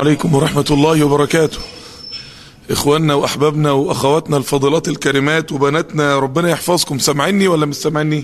عليكم ورحمة الله وبركاته إخواننا وأحبابنا وأخواتنا الفضلات الكريمات وبناتنا ربنا يحفظكم سامعيني ولا مش سامعيني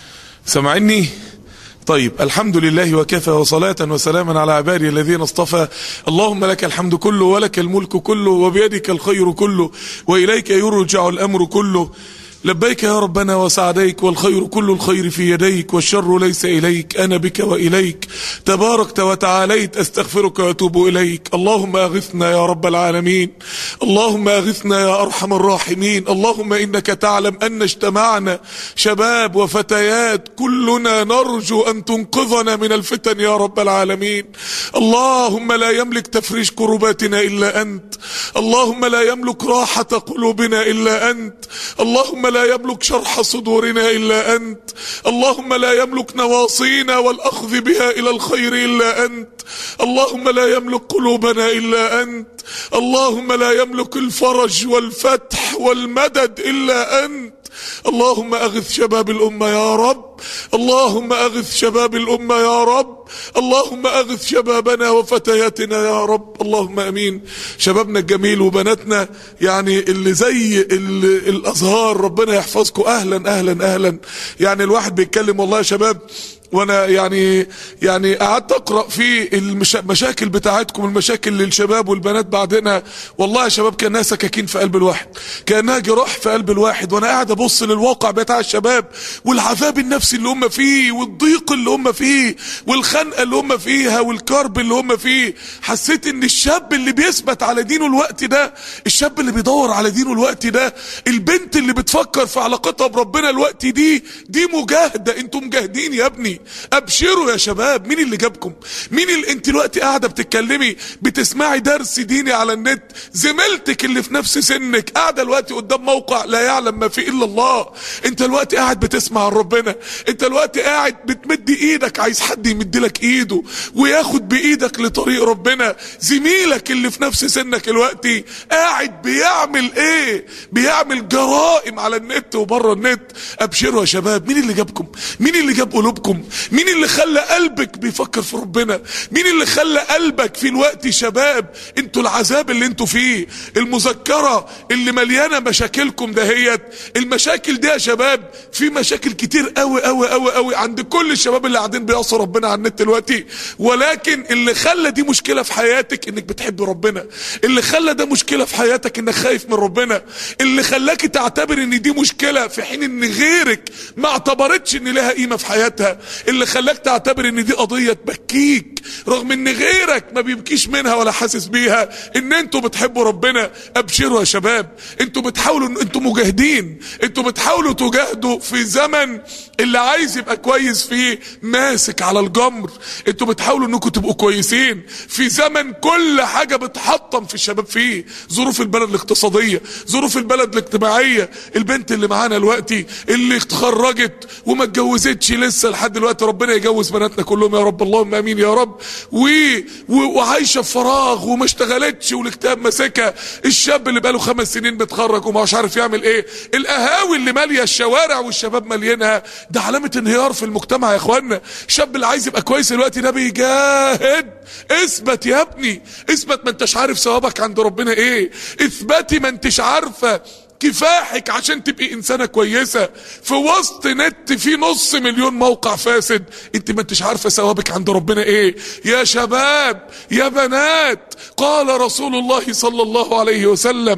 سامعيني طيب الحمد لله وكفى وصلاة وسلاما على عبادي الذين اصطفى اللهم لك الحمد كله ولك الملك كله وبيدك الخير كله وإليك يرجع الأمر كله لبيك يا ربنا وسعديك والخير كل الخير في يديك والشر ليس إليك أنا بك وإليك تباركت وتعاليت أستغفرك وأتوب إليك اللهم أغثنا يا رب العالمين اللهم أغثنا يا أرحم الراحمين اللهم إنك تعلم أن اجتمعنا شباب وفتيات كلنا نرجو أن تنقذنا من الفتن يا رب العالمين اللهم لا يملك تفريج كرباتنا إلا أنت اللهم لا يملك راحة قلوبنا إلا أنت اللهم لا يملك شرح صدورنا إلا أنت اللهم لا يملك نواصينا والأخذ بها إلى الخير إلا أنت اللهم لا يملك قلوبنا إلا أنت اللهم لا يملك الفرج والفتح والمدد إلا أنت اللهم أغث شباب الأمة يا رب اللهم أغث شباب الأمة يا رب اللهم أغث شبابنا وفتياتنا يا رب اللهم أمين شبابنا الجميل وبناتنا يعني اللي زي اللي الأزهار ربنا يحفظكم أهلا أهلا أهلا يعني الواحد بيتكلم والله يا شباب وانا يعني يعني قعدت اقرا في المشاكل بتاعتكم المشاكل للشباب والبنات بعدنا والله يا شباب كانها سكاكين في قلب الواحد كانها جراح في قلب الواحد وانا قاعد ابص للواقع بتاع الشباب والعذاب النفسي اللي هم فيه والضيق اللي هم فيه والخنقه اللي هم فيها والكرب اللي هم فيه حسيت ان الشاب اللي بيثبت على دينه الوقت ده الشاب اللي بيدور على دينه الوقت ده البنت اللي بتفكر في علاقتها بربنا الوقت دي دي مجاهده انتوا مجاهدين يا ابني ابشروا يا شباب مين اللي جابكم مين اللي انت دلوقتي قاعده بتتكلمي بتسمعي درس ديني على النت زميلتك اللي في نفس سنك قاعده دلوقتي قدام موقع لا يعلم ما فيه الا الله انت دلوقتي قاعد بتسمع عن ربنا انت دلوقتي قاعد بتمد ايدك عايز حد يمد لك ايده وياخد بايدك لطريق ربنا زميلك اللي في نفس سنك دلوقتي قاعد بيعمل ايه بيعمل جرائم على النت وبره النت ابشروا يا شباب مين اللي جابكم مين اللي جاب قلوبكم مين اللي خلى قلبك بيفكر في ربنا مين اللي خلى قلبك في الوقت شباب انتوا العذاب اللي انتوا فيه المذكرة اللي مليانة مشاكلكم دهيت المشاكل دي يا شباب في مشاكل كتير قوي قوي قوي قوي عند كل الشباب اللي قاعدين بيعصوا ربنا على النت دلوقتي ولكن اللي خلى دي مشكلة في حياتك انك بتحب ربنا اللي خلى ده مشكلة في حياتك انك خايف من ربنا اللي خلاك تعتبر ان دي مشكلة في حين ان غيرك ما اعتبرتش ان لها قيمة في حياتها اللي خلاك تعتبر ان دي قضية تبكيك رغم ان غيرك ما بيبكيش منها ولا حاسس بيها ان انتوا بتحبوا ربنا ابشروا يا شباب انتوا بتحاولوا ان انتوا مجاهدين انتوا بتحاولوا تجاهدوا في زمن اللي عايز يبقى كويس فيه ماسك على الجمر انتوا بتحاولوا انكم تبقوا كويسين في زمن كل حاجة بتحطم في الشباب فيه ظروف البلد الاقتصادية ظروف البلد الاجتماعية البنت اللي معانا دلوقتي اللي اتخرجت وما اتجوزتش لسه لحد دلوقتي ربنا يجوز بناتنا كلهم يا رب اللهم امين يا رب و... و... وعايشه في فراغ وما اشتغلتش والاكتئاب ماسكها الشاب اللي بقاله خمس سنين متخرج وما مش عارف يعمل ايه القهاوي اللي ماليه الشوارع والشباب مالينها ده علامه انهيار في المجتمع يا اخوانا الشاب اللي عايز يبقى كويس دلوقتي ده بيجاهد اثبت يا ابني اثبت ما انتش عارف ثوابك عند ربنا ايه اثبتي ما انتش عارفه كفاحك عشان تبقي انسانة كويسة في وسط نت في نص مليون موقع فاسد انت ما انتش عارفة ثوابك عند ربنا ايه يا شباب يا بنات قال رسول الله صلى الله عليه وسلم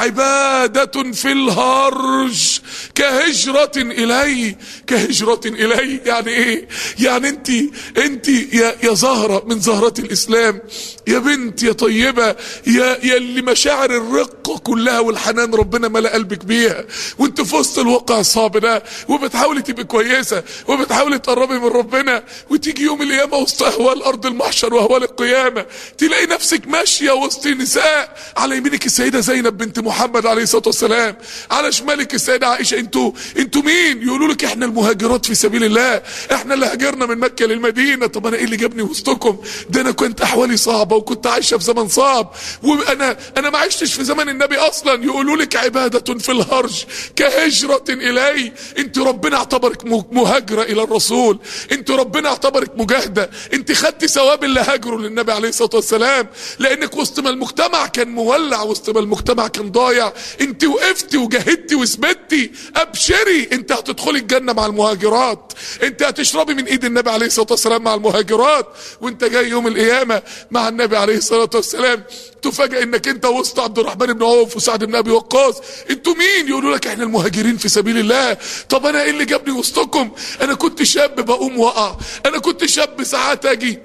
عبادة في الهرج كهجرة الي كهجرة الي يعني ايه يعني انت انت يا, يا زهرة من زهرات الاسلام يا بنت يا طيبة يا, يا اللي مشاعر الرقة كلها والحنان ربنا ملأ قلبك بيها وانت في وسط الواقع الصعب ده وبتحاولي تبقي كويسه وبتحاولي تقربي من ربنا وتيجي يوم القيامه وسط اهوال ارض المحشر واهوال القيامه تلاقي نفسك ماشيه وسط نساء على يمينك السيده زينب بنت محمد عليه الصلاه والسلام على شمالك السيده عائشه انتوا انتوا مين يقولوا لك احنا المهاجرات في سبيل الله احنا اللي هاجرنا من مكه للمدينه طب انا ايه اللي جابني وسطكم ده انا كنت احوالي صعبه وكنت عايشه في زمن صعب وانا انا ما عشتش في زمن النبي اصلا يقولوا لك عباده عبادة في الهرج كهجرة إلي انت ربنا اعتبرك مهاجرة إلى الرسول انت ربنا اعتبرك مجاهدة انت خدت ثواب اللي هاجروا للنبي عليه الصلاة والسلام لأنك وسط ما المجتمع كان مولع وسط ما المجتمع كان ضايع انت وقفتي وجاهدتي وثبتي ابشري انت هتدخلي الجنة مع المهاجرات انت هتشربي من ايد النبي عليه الصلاة والسلام مع المهاجرات وانت جاي يوم القيامة مع النبي عليه الصلاة والسلام تفاجئ انك انت وسط عبد الرحمن بن عوف وسعد بن ابي وقاص انتوا مين يقولوا لك احنا المهاجرين في سبيل الله طب انا ايه اللي جابني وسطكم انا كنت شاب بقوم وقع انا كنت شاب ساعات اجي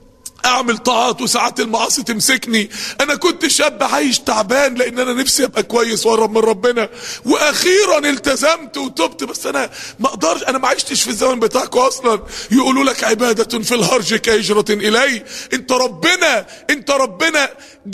اعمل طاعات وساعات المعاصي تمسكني انا كنت شاب عايش تعبان لان انا نفسي ابقى كويس واقرب من ربنا واخيرا التزمت وتبت بس انا ما اقدرش انا ما عشتش في الزمن بتاعكم اصلا يقولوا لك عبادة في الهرج كهجرة الي انت ربنا انت ربنا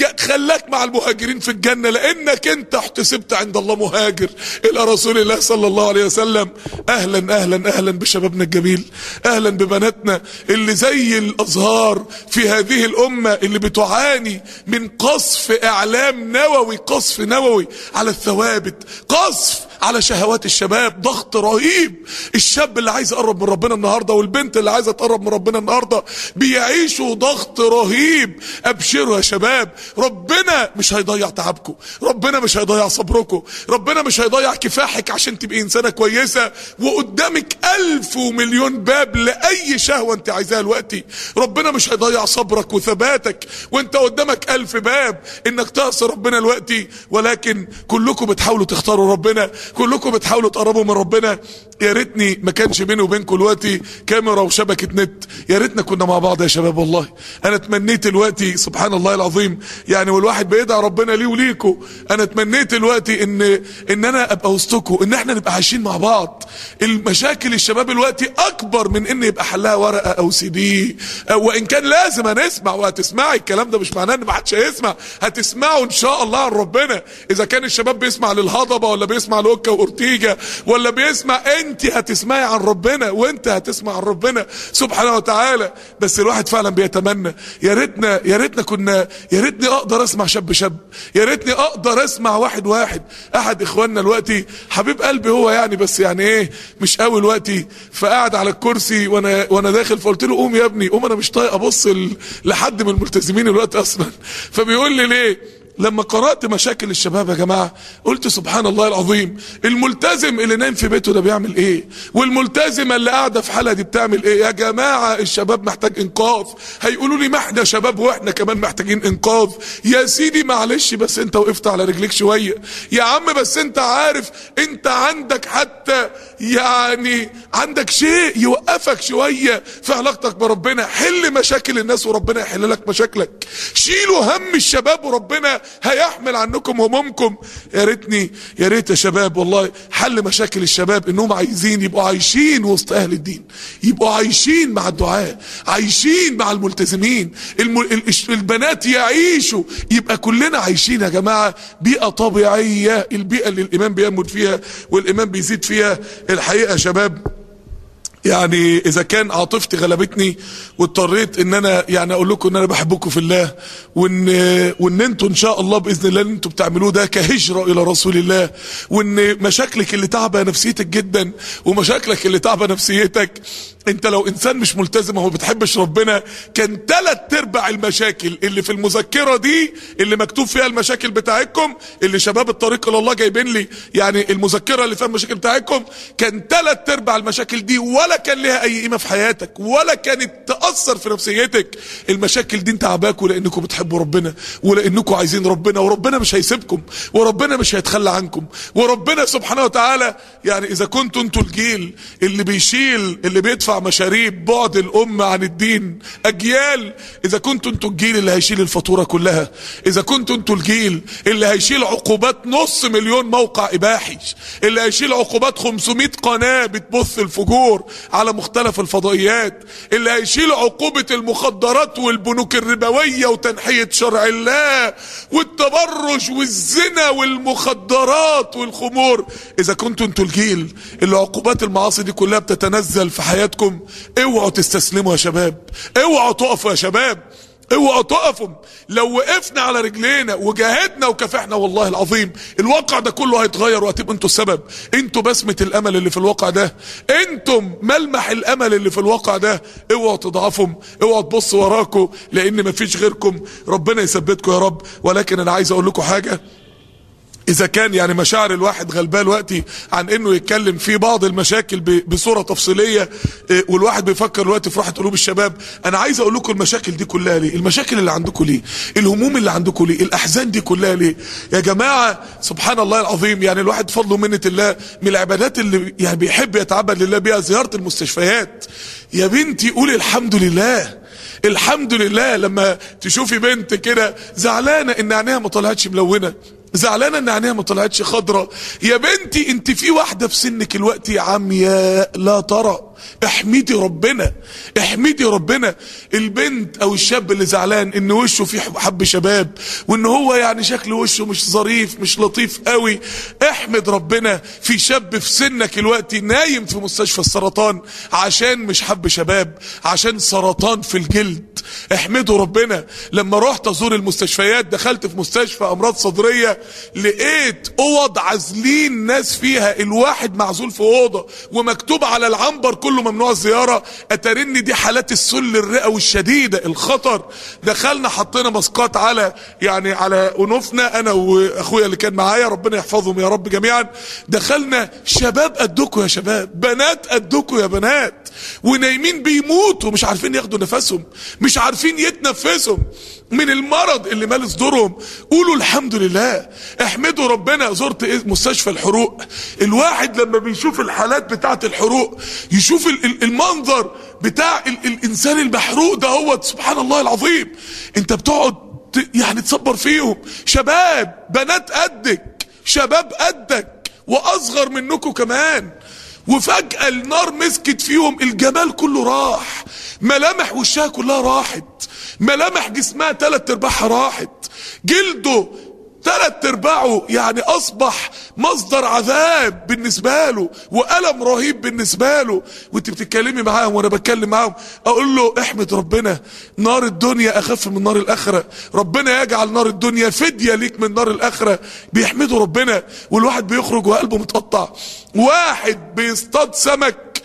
خلاك مع المهاجرين في الجنة لانك انت احتسبت عند الله مهاجر الى رسول الله صلى الله عليه وسلم اهلا اهلا اهلا بشبابنا الجميل اهلا ببناتنا اللي زي الازهار في هذه الامة اللي بتعاني من قصف اعلام نووي قصف نووي على الثوابت قصف على شهوات الشباب ضغط رهيب الشاب اللي عايز يقرب من ربنا النهارده والبنت اللي عايزه تقرب من ربنا النهارده بيعيشوا ضغط رهيب ابشروا يا شباب ربنا مش هيضيع تعبكم ربنا مش هيضيع صبركم ربنا مش هيضيع كفاحك عشان تبقي انسانه كويسه وقدامك الف ومليون باب لاي شهوه انت عايزاها دلوقتي ربنا مش هيضيع صبرك وثباتك وانت قدامك الف باب انك تعصي ربنا دلوقتي ولكن كلكم بتحاولوا تختاروا ربنا كلكم بتحاولوا تقربوا من ربنا يا ريتني ما كانش بيني وبينكم دلوقتي كاميرا وشبكه نت يا ريتنا كنا مع بعض يا شباب والله انا تمنيت دلوقتي سبحان الله العظيم يعني والواحد بيدعي ربنا ليه وليكم انا تمنيت دلوقتي ان ان انا ابقى وسطكم ان احنا نبقى عايشين مع بعض المشاكل الشباب دلوقتي اكبر من ان يبقى حلها ورقه او سي دي وان كان لازم هنسمع وهتسمعي الكلام ده مش معناه ان ما حدش هيسمع هتسمعوا ان شاء الله عن ربنا اذا كان الشباب بيسمع للهضبه ولا بيسمع لوكا واورتيجا ولا بيسمع انت هتسمعي عن ربنا وانت هتسمع عن ربنا سبحانه وتعالى بس الواحد فعلا بيتمنى يا ريتنا يا ريتنا كنا يا ريتني اقدر اسمع شاب شاب يا ريتني اقدر اسمع واحد واحد احد اخواننا دلوقتي حبيب قلبي هو يعني بس يعني ايه مش قوي دلوقتي فقعد على الكرسي وانا وانا داخل فقلت له قوم يا ابني قوم انا مش طايق ابص لحد من الملتزمين دلوقتي اصلا فبيقول لي ليه لما قرأت مشاكل الشباب يا جماعة قلت سبحان الله العظيم الملتزم اللي نايم في بيته ده بيعمل ايه والملتزمة اللي قاعدة في حالها دي بتعمل ايه يا جماعة الشباب محتاج انقاذ هيقولوا لي ما احنا شباب واحنا كمان محتاجين انقاذ يا سيدي معلش بس انت وقفت على رجليك شوية يا عم بس انت عارف انت عندك حتى يعني عندك شيء يوقفك شوية في علاقتك بربنا حل مشاكل الناس وربنا يحل لك مشاكلك شيلوا هم الشباب وربنا هيحمل عنكم همومكم يا ريتني يا ريت يا شباب والله حل مشاكل الشباب انهم عايزين يبقوا عايشين وسط اهل الدين يبقوا عايشين مع الدعاء عايشين مع الملتزمين الم... البنات يعيشوا يبقى كلنا عايشين يا جماعة بيئة طبيعية البيئة اللي الامام بيموت فيها والامام بيزيد فيها الحقيقة يا شباب يعني اذا كان عاطفتي غلبتني واضطريت ان انا يعني اقول لكم ان انا بحبكم في الله وان وان انتوا ان شاء الله باذن الله اللي انتوا بتعملوه ده كهجره الى رسول الله وان مشاكلك اللي تعبه نفسيتك جدا ومشاكلك اللي تعبه نفسيتك انت لو انسان مش ملتزم وما بتحبش ربنا كان تلات ارباع المشاكل اللي في المذكره دي اللي مكتوب فيها المشاكل بتاعتكم اللي شباب الطريق الى الله جايبين لي يعني المذكره اللي فيها المشاكل بتاعتكم كان تلات ارباع المشاكل دي ولا كان لها اي قيمه في حياتك ولا كانت تاثر في نفسيتك المشاكل دي انت عباكوا لانكم بتحبوا ربنا ولانكم عايزين ربنا وربنا مش هيسيبكم وربنا مش هيتخلى عنكم وربنا سبحانه وتعالى يعني اذا كنتوا انتوا الجيل اللي بيشيل اللي بيدفع مشاريب بعد الأمة عن الدين أجيال إذا كنتوا انتوا الجيل اللي هيشيل الفاتورة كلها إذا كنتوا انتوا الجيل اللي هيشيل عقوبات نص مليون موقع إباحي اللي هيشيل عقوبات 500 قناة بتبث الفجور على مختلف الفضائيات اللي هيشيل عقوبة المخدرات والبنوك الربوية وتنحية شرع الله والتبرج والزنا والمخدرات والخمور إذا كنتوا انتوا الجيل اللي عقوبات المعاصي دي كلها بتتنزل في حياتكم اوعوا تستسلموا يا شباب اوعوا تقفوا يا شباب اوعوا تقفوا لو وقفنا على رجلينا وجاهدنا وكافحنا والله العظيم الواقع ده كله هيتغير وهتبقوا انتوا السبب انتوا بسمة الامل اللي في الواقع ده انتم ملمح الامل اللي في الواقع ده اوعوا تضعفوا اوعوا تبصوا وراكم لان مفيش غيركم ربنا يثبتكم يا رب ولكن انا عايز اقول لكم حاجه اذا كان يعني مشاعر الواحد غلبان وقتي عن انه يتكلم في بعض المشاكل بصوره تفصيليه والواحد بيفكر دلوقتي في راحه قلوب الشباب انا عايز اقول لكم المشاكل دي كلها ليه المشاكل اللي عندكم ليه الهموم اللي عندكم ليه الاحزان دي كلها ليه يا جماعه سبحان الله العظيم يعني الواحد فضله ومنه الله من العبادات اللي يعني بيحب يتعبد لله بيها زياره المستشفيات يا بنتي قولي الحمد لله الحمد لله لما تشوفي بنت كده زعلانه ان عينيها ما طلعتش ملونه زعلانه ان عينيها ما طلعتش خضره يا بنتي انت في واحده في سنك الوقت عمياء لا ترى احمدي ربنا احمدي ربنا البنت او الشاب اللي زعلان ان وشه فيه حب شباب وان هو يعني شكل وشه مش ظريف مش لطيف قوي احمد ربنا في شاب في سنك الوقت نايم في مستشفى السرطان عشان مش حب شباب عشان سرطان في الجلد احمدوا ربنا لما رحت ازور المستشفيات دخلت في مستشفى امراض صدريه لقيت اوض عازلين ناس فيها الواحد معزول في اوضه ومكتوب على العنبر كله ممنوع الزياره اترن دي حالات السل الرئوي الشديده الخطر دخلنا حطينا ماسكات على يعني على انوفنا انا واخويا اللي كان معايا ربنا يحفظهم يا رب جميعا دخلنا شباب قدكم يا شباب بنات قدكم يا بنات ونايمين بيموتوا مش عارفين ياخدوا نفسهم مش عارفين يتنفسهم من المرض اللي مال صدورهم قولوا الحمد لله احمدوا ربنا زرت مستشفى الحروق الواحد لما بيشوف الحالات بتاعه الحروق يشوف المنظر بتاع الانسان المحروق ده هو سبحان الله العظيم انت بتقعد يعني تصبر فيهم شباب بنات قدك شباب قدك واصغر منكم كمان وفجأة النار مسكت فيهم الجمال كله راح ملامح وشها كلها راحت ملامح جسمها تلات ارباعها راحت جلده تلات ارباعه يعني اصبح مصدر عذاب بالنسبة له والم رهيب بالنسبة له وانت بتتكلمي معاهم وانا بتكلم معاهم اقول له احمد ربنا نار الدنيا اخف من نار الاخرة ربنا يجعل نار الدنيا فدية ليك من نار الاخرة بيحمدوا ربنا والواحد بيخرج وقلبه متقطع واحد بيصطاد سمك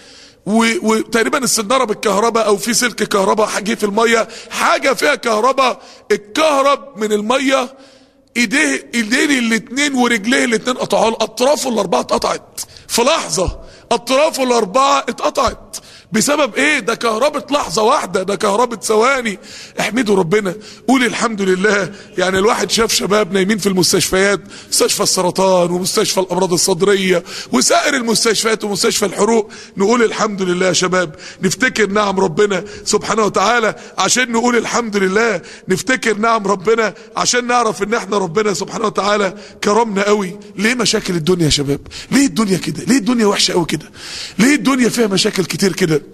وتقريبا السناره بالكهرباء او في سلك كهرباء حاجه في الميه حاجه فيها كهرباء اتكهرب من الميه ايديه ايدين الاتنين ورجليه الاتنين قطعوا اطرافه الاربعه اتقطعت في لحظه اطرافه الاربعه اتقطعت بسبب ايه ده كهربة لحظة واحدة ده كهربة ثواني احمدوا ربنا قول الحمد لله يعني الواحد شاف شباب نايمين في المستشفيات مستشفى السرطان ومستشفى الامراض الصدرية وسائر المستشفيات ومستشفى الحروق نقول الحمد لله يا شباب نفتكر نعم ربنا سبحانه وتعالى عشان نقول الحمد لله نفتكر نعم ربنا عشان نعرف ان احنا ربنا سبحانه وتعالى كرمنا قوي ليه مشاكل الدنيا يا شباب ليه الدنيا كده ليه الدنيا وحشة قوي كده ليه الدنيا فيها مشاكل كتير كده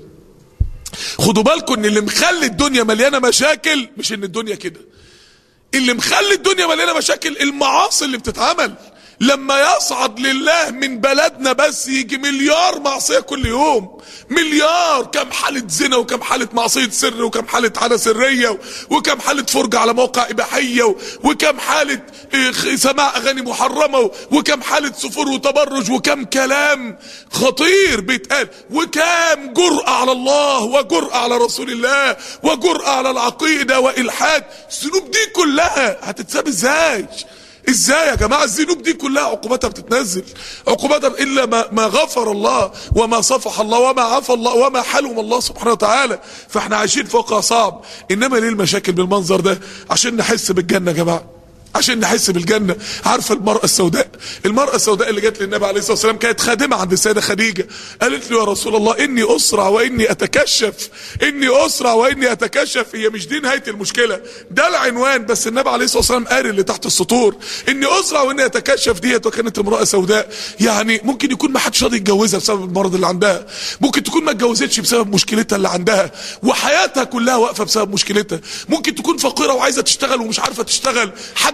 خدوا بالكم ان اللي مخلي الدنيا مليانه مشاكل مش ان الدنيا كده اللي مخلي الدنيا مليانه مشاكل المعاصي اللي بتتعمل لما يصعد لله من بلدنا بس يجي مليار معصية كل يوم مليار كم حالة زنا وكم حالة معصية سر وكم حالة عادة سرية وكم حالة فرجة على موقع إباحية وكم حالة سماع أغاني محرمة وكم حالة سفور وتبرج وكم كلام خطير بيتقال وكم جرأة على الله وجرأة على رسول الله وجرأة على العقيدة وإلحاد الذنوب دي كلها هتتساب ازاي ازاي يا جماعه الذنوب دي كلها عقوبتها بتتنزل عقوبتها الا ما, ما غفر الله وما صفح الله وما عفى الله وما حلم الله سبحانه وتعالى فاحنا عايشين فوقها صعب انما ليه المشاكل بالمنظر ده عشان نحس بالجنه يا جماعه عشان نحس بالجنة عارفة المرأة السوداء المرأة السوداء اللي جت للنبي عليه الصلاة والسلام كانت خادمة عند السيدة خديجة قالت له يا رسول الله إني أسرع وإني أتكشف إني أسرع وإني أتكشف هي مش دي نهاية المشكلة ده العنوان بس النبي عليه الصلاة والسلام قال اللي تحت السطور إني أسرع وإني أتكشف ديت وكانت امرأة سوداء يعني ممكن يكون ما حدش راضي يتجوزها بسبب المرض اللي عندها ممكن تكون ما اتجوزتش بسبب مشكلتها اللي عندها وحياتها كلها واقفة بسبب مشكلتها ممكن تكون فقيرة وعايزة تشتغل ومش عارفة تشتغل حد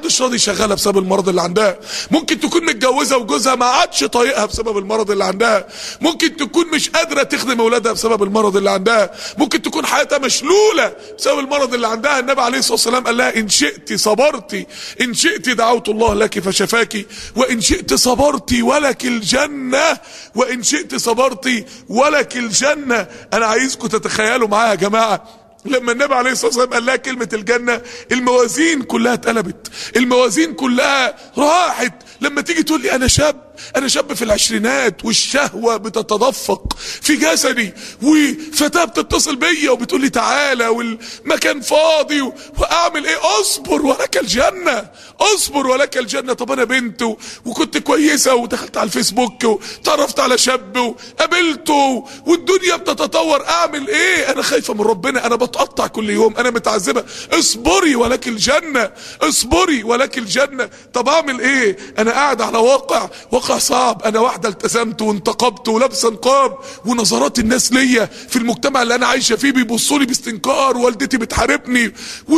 حدش راضي يشغلها بسبب المرض اللي عندها ممكن تكون متجوزه وجوزها ما عادش طايقها بسبب المرض اللي عندها ممكن تكون مش قادره تخدم اولادها بسبب المرض اللي عندها ممكن تكون حياتها مشلوله بسبب المرض اللي عندها النبي عليه الصلاه والسلام قال لها ان شئت صبرتي ان شئت دعوت الله لك فشفاكي وان شئت صبرتي ولك الجنه وان شئت صبرتي ولك الجنه انا عايزكم تتخيلوا معايا يا جماعه لما النبي عليه الصلاه والسلام قال لها كلمه الجنه الموازين كلها اتقلبت الموازين كلها راحت لما تيجي تقول لي انا شاب انا شاب في العشرينات والشهوه بتتدفق في جسدي وفتاه بتتصل بيا وبتقول لي تعالى والمكان فاضي واعمل ايه اصبر ولك الجنه اصبر ولك الجنه طب انا بنت وكنت كويسه ودخلت على الفيسبوك وتعرفت على شاب وقابلته والدنيا بتتطور اعمل ايه انا خايفه من ربنا انا بتقطع كل يوم انا متعذبه اصبري ولك الجنه اصبري ولك الجنه طب اعمل ايه انا قاعد على واقع واقع صعب انا واحده التزمت وانتقبت ولابسه نقاب ونظرات الناس ليا في المجتمع اللي انا عايشه فيه بيبصوا لي باستنكار والدتي بتحاربني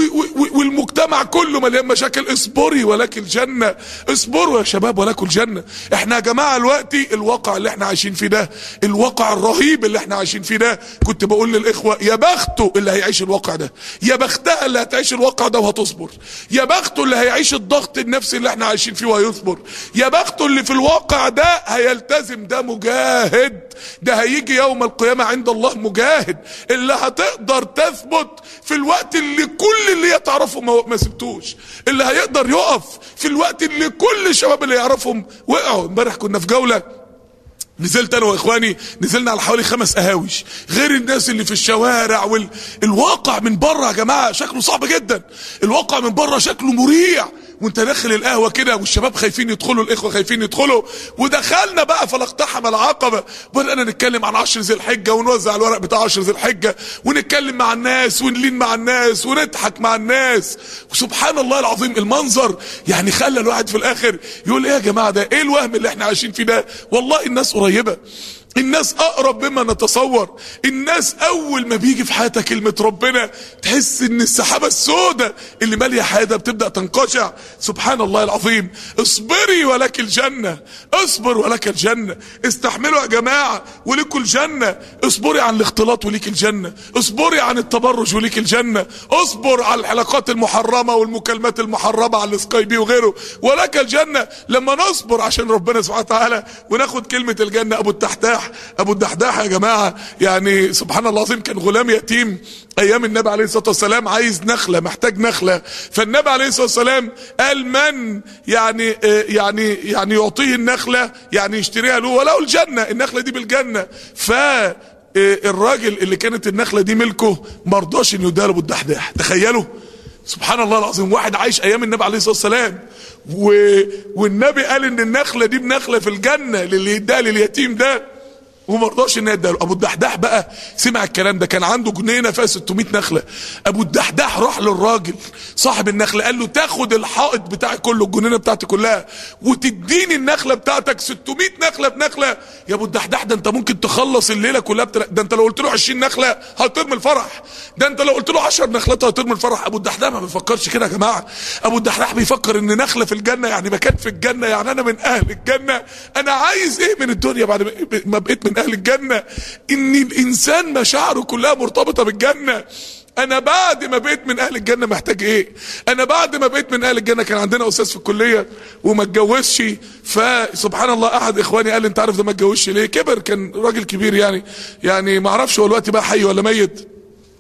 والمجتمع كله مليان مشاكل اصبري ولك الجنه اصبروا يا شباب ولكم الجنه احنا يا جماعه دلوقتي الواقع اللي احنا عايشين فيه ده الواقع الرهيب اللي احنا عايشين فيه ده كنت بقول للاخوه يا بخته اللي هيعيش الواقع ده يا بختها اللي هتعيش الواقع ده وهتصبر يا بخته اللي هيعيش الضغط النفسي اللي احنا عايشين فيه وهيصبر يا بخته اللي في الواقع ده هيلتزم ده مجاهد ده هيجي يوم القيامة عند الله مجاهد اللي هتقدر تثبت في الوقت اللي كل اللي هي تعرفه ما, ما سبتوش اللي هيقدر يقف في الوقت اللي كل الشباب اللي يعرفهم وقعوا امبارح كنا في جولة نزلت انا واخواني نزلنا على حوالي خمس قهاوش غير الناس اللي في الشوارع والواقع من بره يا جماعه شكله صعب جدا الواقع من بره شكله مريع وانت داخل القهوه كده والشباب خايفين يدخلوا الاخوه خايفين يدخلوا ودخلنا بقى فلاقتحم العقبه بدانا نتكلم عن عشر ذي الحجه ونوزع الورق بتاع عشر ذي الحجه ونتكلم مع الناس ونلين مع الناس ونضحك مع الناس وسبحان الله العظيم المنظر يعني خلى الواحد في الاخر يقول ايه يا جماعه ده ايه الوهم اللي احنا عايشين فيه ده والله الناس قريبه الناس اقرب مما نتصور الناس اول ما بيجي في حياتك كلمة ربنا تحس ان السحابة السوداء اللي مالية حياتها بتبدأ تنقشع سبحان الله العظيم اصبري ولك الجنة اصبر ولك الجنة استحملوا يا جماعة ولكم الجنة اصبري عن الاختلاط وليك الجنة اصبري عن التبرج وليك الجنة اصبر على الحلقات المحرمة والمكالمات المحرمة على السكايبي وغيره ولك الجنة لما نصبر عشان ربنا سبحانه وتعالى وناخد كلمة الجنة ابو التحتاح ابو الدحداح يا جماعة يعني سبحان الله العظيم كان غلام يتيم ايام النبي عليه الصلاة والسلام عايز نخلة محتاج نخلة فالنبي عليه الصلاة والسلام قال من يعني يعني يعني يعطيه النخلة يعني يشتريها له ولو الجنة النخلة دي بالجنة ف الراجل اللي كانت النخلة دي ملكه مرضاش انه يديها ابو الدحداح تخيلوا سبحان الله العظيم واحد عايش ايام النبي عليه الصلاه والسلام و... والنبي قال ان النخله دي بنخله في الجنه للي يديها لليتيم ده وما رضاش ان يديها ابو الدحداح بقى سمع الكلام ده كان عنده جنينه فيها 600 نخله ابو الدحداح راح للراجل صاحب النخله قال له تاخد الحائط بتاعي كله الجنينه بتاعتي كلها وتديني النخله بتاعتك 600 نخله بنخله يا ابو الدحداح ده انت ممكن تخلص الليله كلها بتل... ده انت لو قلت له 20 نخله هتطير من الفرح ده انت لو قلت له 10 نخلات هتطير من الفرح ابو الدحداح ما بيفكرش كده يا جماعه ابو الدحداح بيفكر ان نخله في الجنه يعني مكان في الجنه يعني انا من اهل الجنه انا عايز ايه من الدنيا بعد ما بقيت من اهل الجنه ان الانسان مشاعره كلها مرتبطه بالجنه انا بعد ما بقيت من اهل الجنه محتاج ايه انا بعد ما بقيت من اهل الجنه كان عندنا استاذ في الكليه وما اتجوزش فسبحان الله احد اخواني قال لي انت عارف ده ما اتجوزش ليه كبر كان راجل كبير يعني يعني ما اعرفش هو دلوقتي بقى حي ولا ميت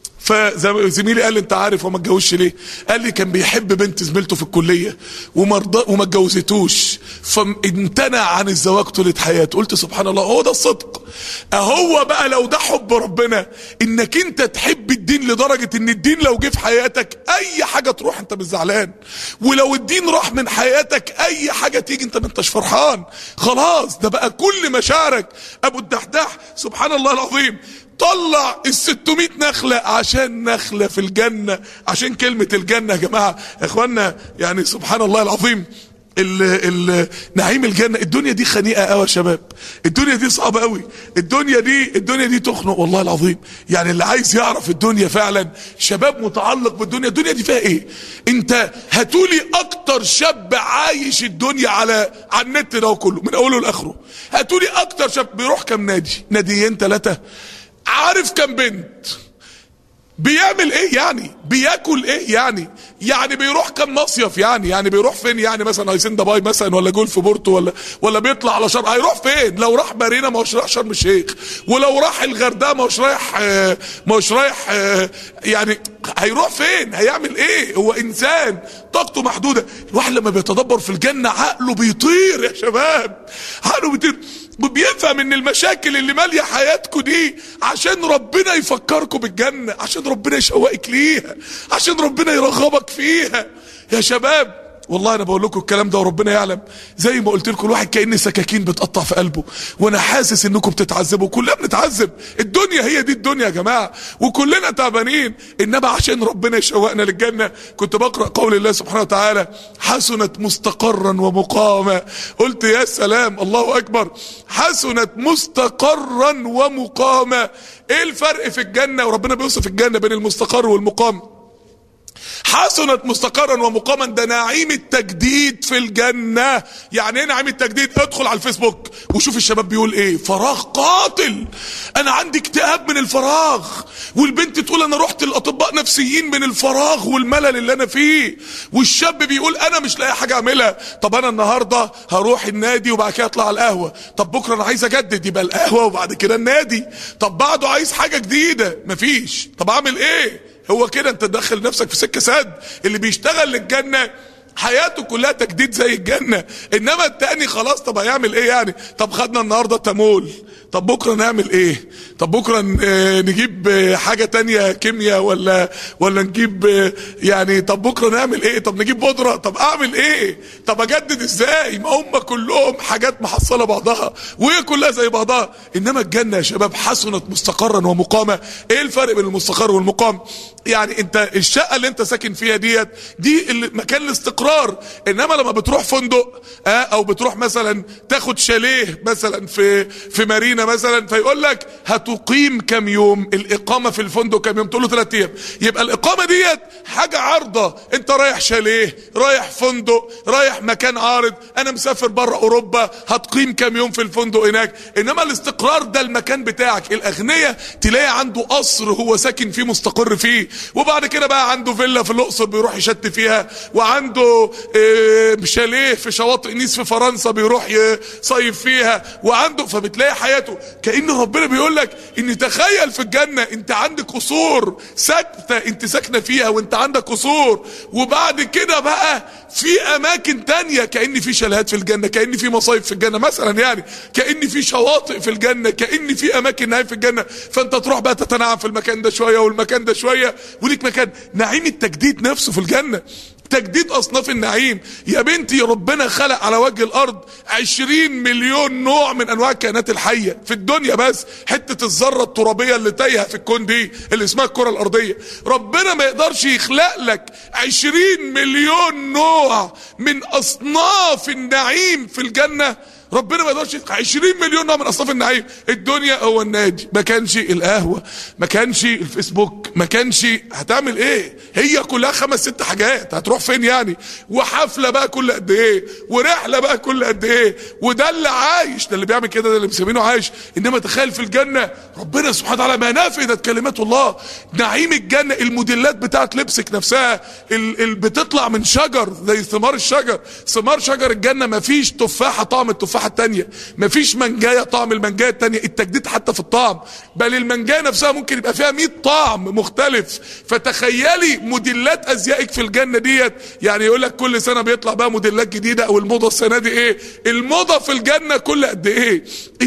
فزميلي قال لي انت عارف هو ما اتجوزش ليه قال لي كان بيحب بنت زميلته في الكليه وما وما اتجوزتوش فامتنع عن الزواج طول حياته قلت سبحان الله هو ده الصدق اهو بقى لو ده حب ربنا انك انت تحب الدين لدرجه ان الدين لو جه في حياتك اي حاجه تروح انت مش زعلان ولو الدين راح من حياتك اي حاجه تيجي انت ما انتش فرحان خلاص ده بقى كل مشاعرك ابو الدحداح سبحان الله العظيم طلع ال 600 نخلة عشان نخلة في الجنة عشان كلمة الجنة يا جماعة يا اخوانا يعني سبحان الله العظيم ال ال نعيم الجنة الدنيا دي خنيقة قوي يا شباب الدنيا دي صعبة قوي الدنيا دي الدنيا دي تخنق والله العظيم يعني اللي عايز يعرف الدنيا فعلا شباب متعلق بالدنيا الدنيا دي فيها ايه انت هاتولي اكتر شاب عايش الدنيا على على النت ده كله من اوله لاخره هاتولي اكتر شاب بيروح كام نادي ناديين ثلاثة عارف كام بنت بيعمل ايه يعني بياكل ايه يعني يعني بيروح كم مصيف يعني يعني بيروح فين يعني مثلا هيسين دبي مثلا ولا جولف بورتو ولا ولا بيطلع على شرم هيروح فين لو راح مارينا ما هوش رايح شرم الشيخ ولو راح الغردقه ما هوش رايح آه، ما هوش رايح آه، يعني هيروح فين هيعمل ايه هو انسان طاقته محدوده الواحد لما بيتدبر في الجنه عقله بيطير يا شباب عقله بيطير بيفهم ان المشاكل اللي ماليه حياتكم دي عشان ربنا يفكركم بالجنه عشان ربنا يشوقك ليها عشان ربنا يرغبك فيها يا شباب والله انا بقول لكم الكلام ده وربنا يعلم زي ما قلت لكم الواحد كان سكاكين بتقطع في قلبه وانا حاسس انكم بتتعذبوا كلنا بنتعذب الدنيا هي دي الدنيا يا جماعه وكلنا تعبانين انما عشان ربنا يشوقنا للجنه كنت بقرا قول الله سبحانه وتعالى حسنت مستقرا ومقاما قلت يا سلام الله اكبر حسنت مستقرا ومقاما ايه الفرق في الجنه وربنا بيوصف الجنه بين المستقر والمقام حسنت مستقرا ومقاما ده نعيم التجديد في الجنة يعني ايه نعيم التجديد ادخل على الفيسبوك وشوف الشباب بيقول ايه فراغ قاتل انا عندي اكتئاب من الفراغ والبنت تقول انا رحت الاطباء نفسيين من الفراغ والملل اللي انا فيه والشاب بيقول انا مش لاقي حاجة اعملها طب انا النهاردة هروح النادي وبعد كده اطلع على القهوة طب بكرة انا عايز اجدد يبقى القهوة وبعد كده النادي طب بعده عايز حاجة جديدة مفيش طب اعمل ايه هو كده انت تدخل نفسك في سكه سد اللي بيشتغل للجنه حياته كلها تجديد زي الجنة انما التاني خلاص طب هيعمل ايه يعني طب خدنا النهاردة تمول طب بكرة نعمل ايه طب بكرة نجيب حاجة تانية كيمياء ولا ولا نجيب يعني طب بكرة نعمل ايه طب نجيب بودرة طب اعمل ايه طب اجدد ازاي ما هم كلهم حاجات محصلة بعضها وهي كلها زي بعضها انما الجنة يا شباب حسنت مستقرا ومقامة ايه الفرق بين المستقر والمقام يعني انت الشقة اللي انت ساكن فيها ديت دي اللي مكان الاستقرار انما لما بتروح فندق اه او بتروح مثلا تاخد شاليه مثلا في في مارينا مثلا فيقول لك هتقيم كام يوم الاقامه في الفندق كام يوم تقول له ثلاث ايام يبقى الاقامه ديت حاجه عارضه انت رايح شاليه رايح فندق رايح مكان عارض انا مسافر بره اوروبا هتقيم كام يوم في الفندق هناك انما الاستقرار ده المكان بتاعك الاغنياء تلاقي عنده قصر هو ساكن فيه مستقر فيه وبعد كده بقى عنده فيلا في الاقصر بيروح يشت فيها وعنده اه شاليه في شواطئ نيس في فرنسا بيروح يصيف فيها وعنده فبتلاقي حياته كأن ربنا بيقول لك ان تخيل في الجنة انت عندك قصور ساكتة انت ساكنة فيها وانت عندك قصور وبعد كده بقى في اماكن تانية كأن في شاليهات في الجنة كأن في مصايف في الجنة مثلا يعني كأن في شواطئ في الجنة كأن في اماكن نعيم في الجنة فانت تروح بقى تتنعم في المكان ده شوية والمكان ده شوية وليك مكان نعيم التجديد نفسه في الجنة تجديد اصناف النعيم يا بنتي ربنا خلق على وجه الارض عشرين مليون نوع من انواع الكائنات الحية في الدنيا بس حتة الذرة الترابية اللي تايهة في الكون دي اللي اسمها الكرة الارضية ربنا ما يقدرش يخلق لك عشرين مليون نوع من اصناف النعيم في الجنة ربنا ما يقدرش 20 مليون نوع من اصناف النعيم الدنيا هو النادي ما كانش القهوه ما كانش الفيسبوك ما كانش هتعمل ايه هي كلها خمس ست حاجات هتروح فين يعني وحفله بقى كل قد ايه ورحله بقى كل قد ايه وده اللي عايش ده اللي بيعمل كده ده اللي مسمينه عايش انما تخيل في الجنه ربنا سبحانه وتعالى ما نفذت كلمات الله نعيم الجنه الموديلات بتاعت لبسك نفسها ال ال بتطلع من شجر زي ثمار الشجر ثمار شجر الجنه ما فيش تفاحه طعم التفاحه التانية مفيش منجاية طعم المنجاية التانية التجديد حتى في الطعم بل المنجاية نفسها ممكن يبقى فيها 100 طعم مختلف فتخيلي موديلات ازيائك في الجنة ديت يعني يقول لك كل سنة بيطلع بقى موديلات جديدة او الموضة السنة دي ايه الموضة في الجنة كل قد ايه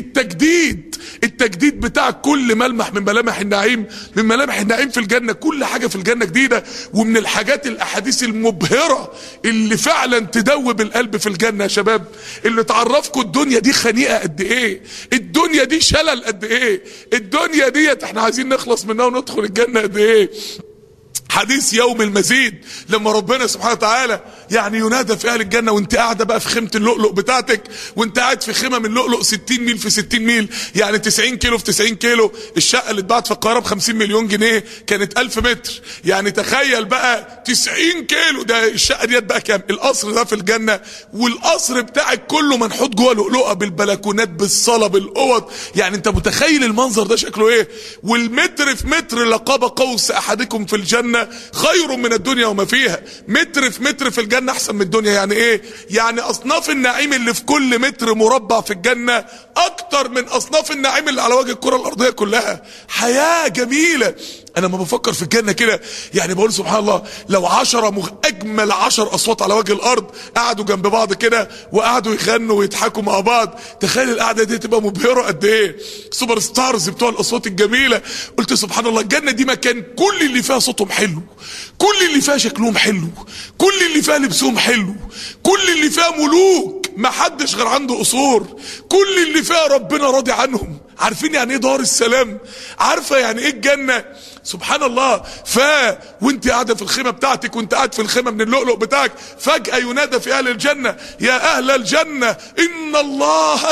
التجديد التجديد بتاع كل ملمح من ملامح النعيم من ملامح النعيم في الجنة كل حاجة في الجنة جديدة ومن الحاجات الاحاديث المبهرة اللي فعلا تدوب القلب في الجنة يا شباب اللي تعرفكم الدنيا دي خنيقه قد ايه الدنيا دي شلل قد ايه الدنيا ديت احنا عايزين نخلص منها وندخل الجنه قد ايه حديث يوم المزيد لما ربنا سبحانه وتعالى يعني ينادى في اهل الجنه وانت قاعده بقى في خيمه اللؤلؤ بتاعتك وانت قاعد في خيمه من اللؤلؤ 60 ميل في 60 ميل يعني 90 كيلو في 90 كيلو الشقه اللي اتباعت في القاهره ب 50 مليون جنيه كانت 1000 متر يعني تخيل بقى 90 كيلو ده الشقه ديت بقى كام القصر ده في الجنه والقصر بتاعك كله منحوت جوه لؤلؤه بالبلكونات بالصاله بالاوض يعني انت متخيل المنظر ده شكله ايه والمتر في متر لقاب قوس احدكم في الجنه خير من الدنيا وما فيها متر في متر في الجنه احسن من الدنيا يعني ايه يعني اصناف النعيم اللي في كل متر مربع في الجنه اكتر من اصناف النعيم اللي على وجه الكره الارضيه كلها حياه جميله انا لما بفكر في الجنه كده يعني بقول سبحان الله لو عشرة مغ... اجمل عشر اصوات على وجه الارض قعدوا جنب بعض كده وقعدوا يغنوا ويضحكوا مع بعض تخيل القعده دي تبقى مبهره قد ايه سوبر ستارز بتوع الاصوات الجميله قلت سبحان الله الجنه دي مكان كل اللي فيها صوتهم حلو كل اللي فيها شكلهم حلو كل اللي فيها لبسهم حلو كل اللي فيها ملوك ما حدش غير عنده قصور كل اللي فيها ربنا راضي عنهم عارفين يعني ايه دار السلام عارفه يعني ايه الجنه سبحان الله ف وانت قاعده في الخيمه بتاعتك وانت قاعد في الخيمه من اللؤلؤ بتاعك فجاه ينادى في اهل الجنه يا اهل الجنه ان الله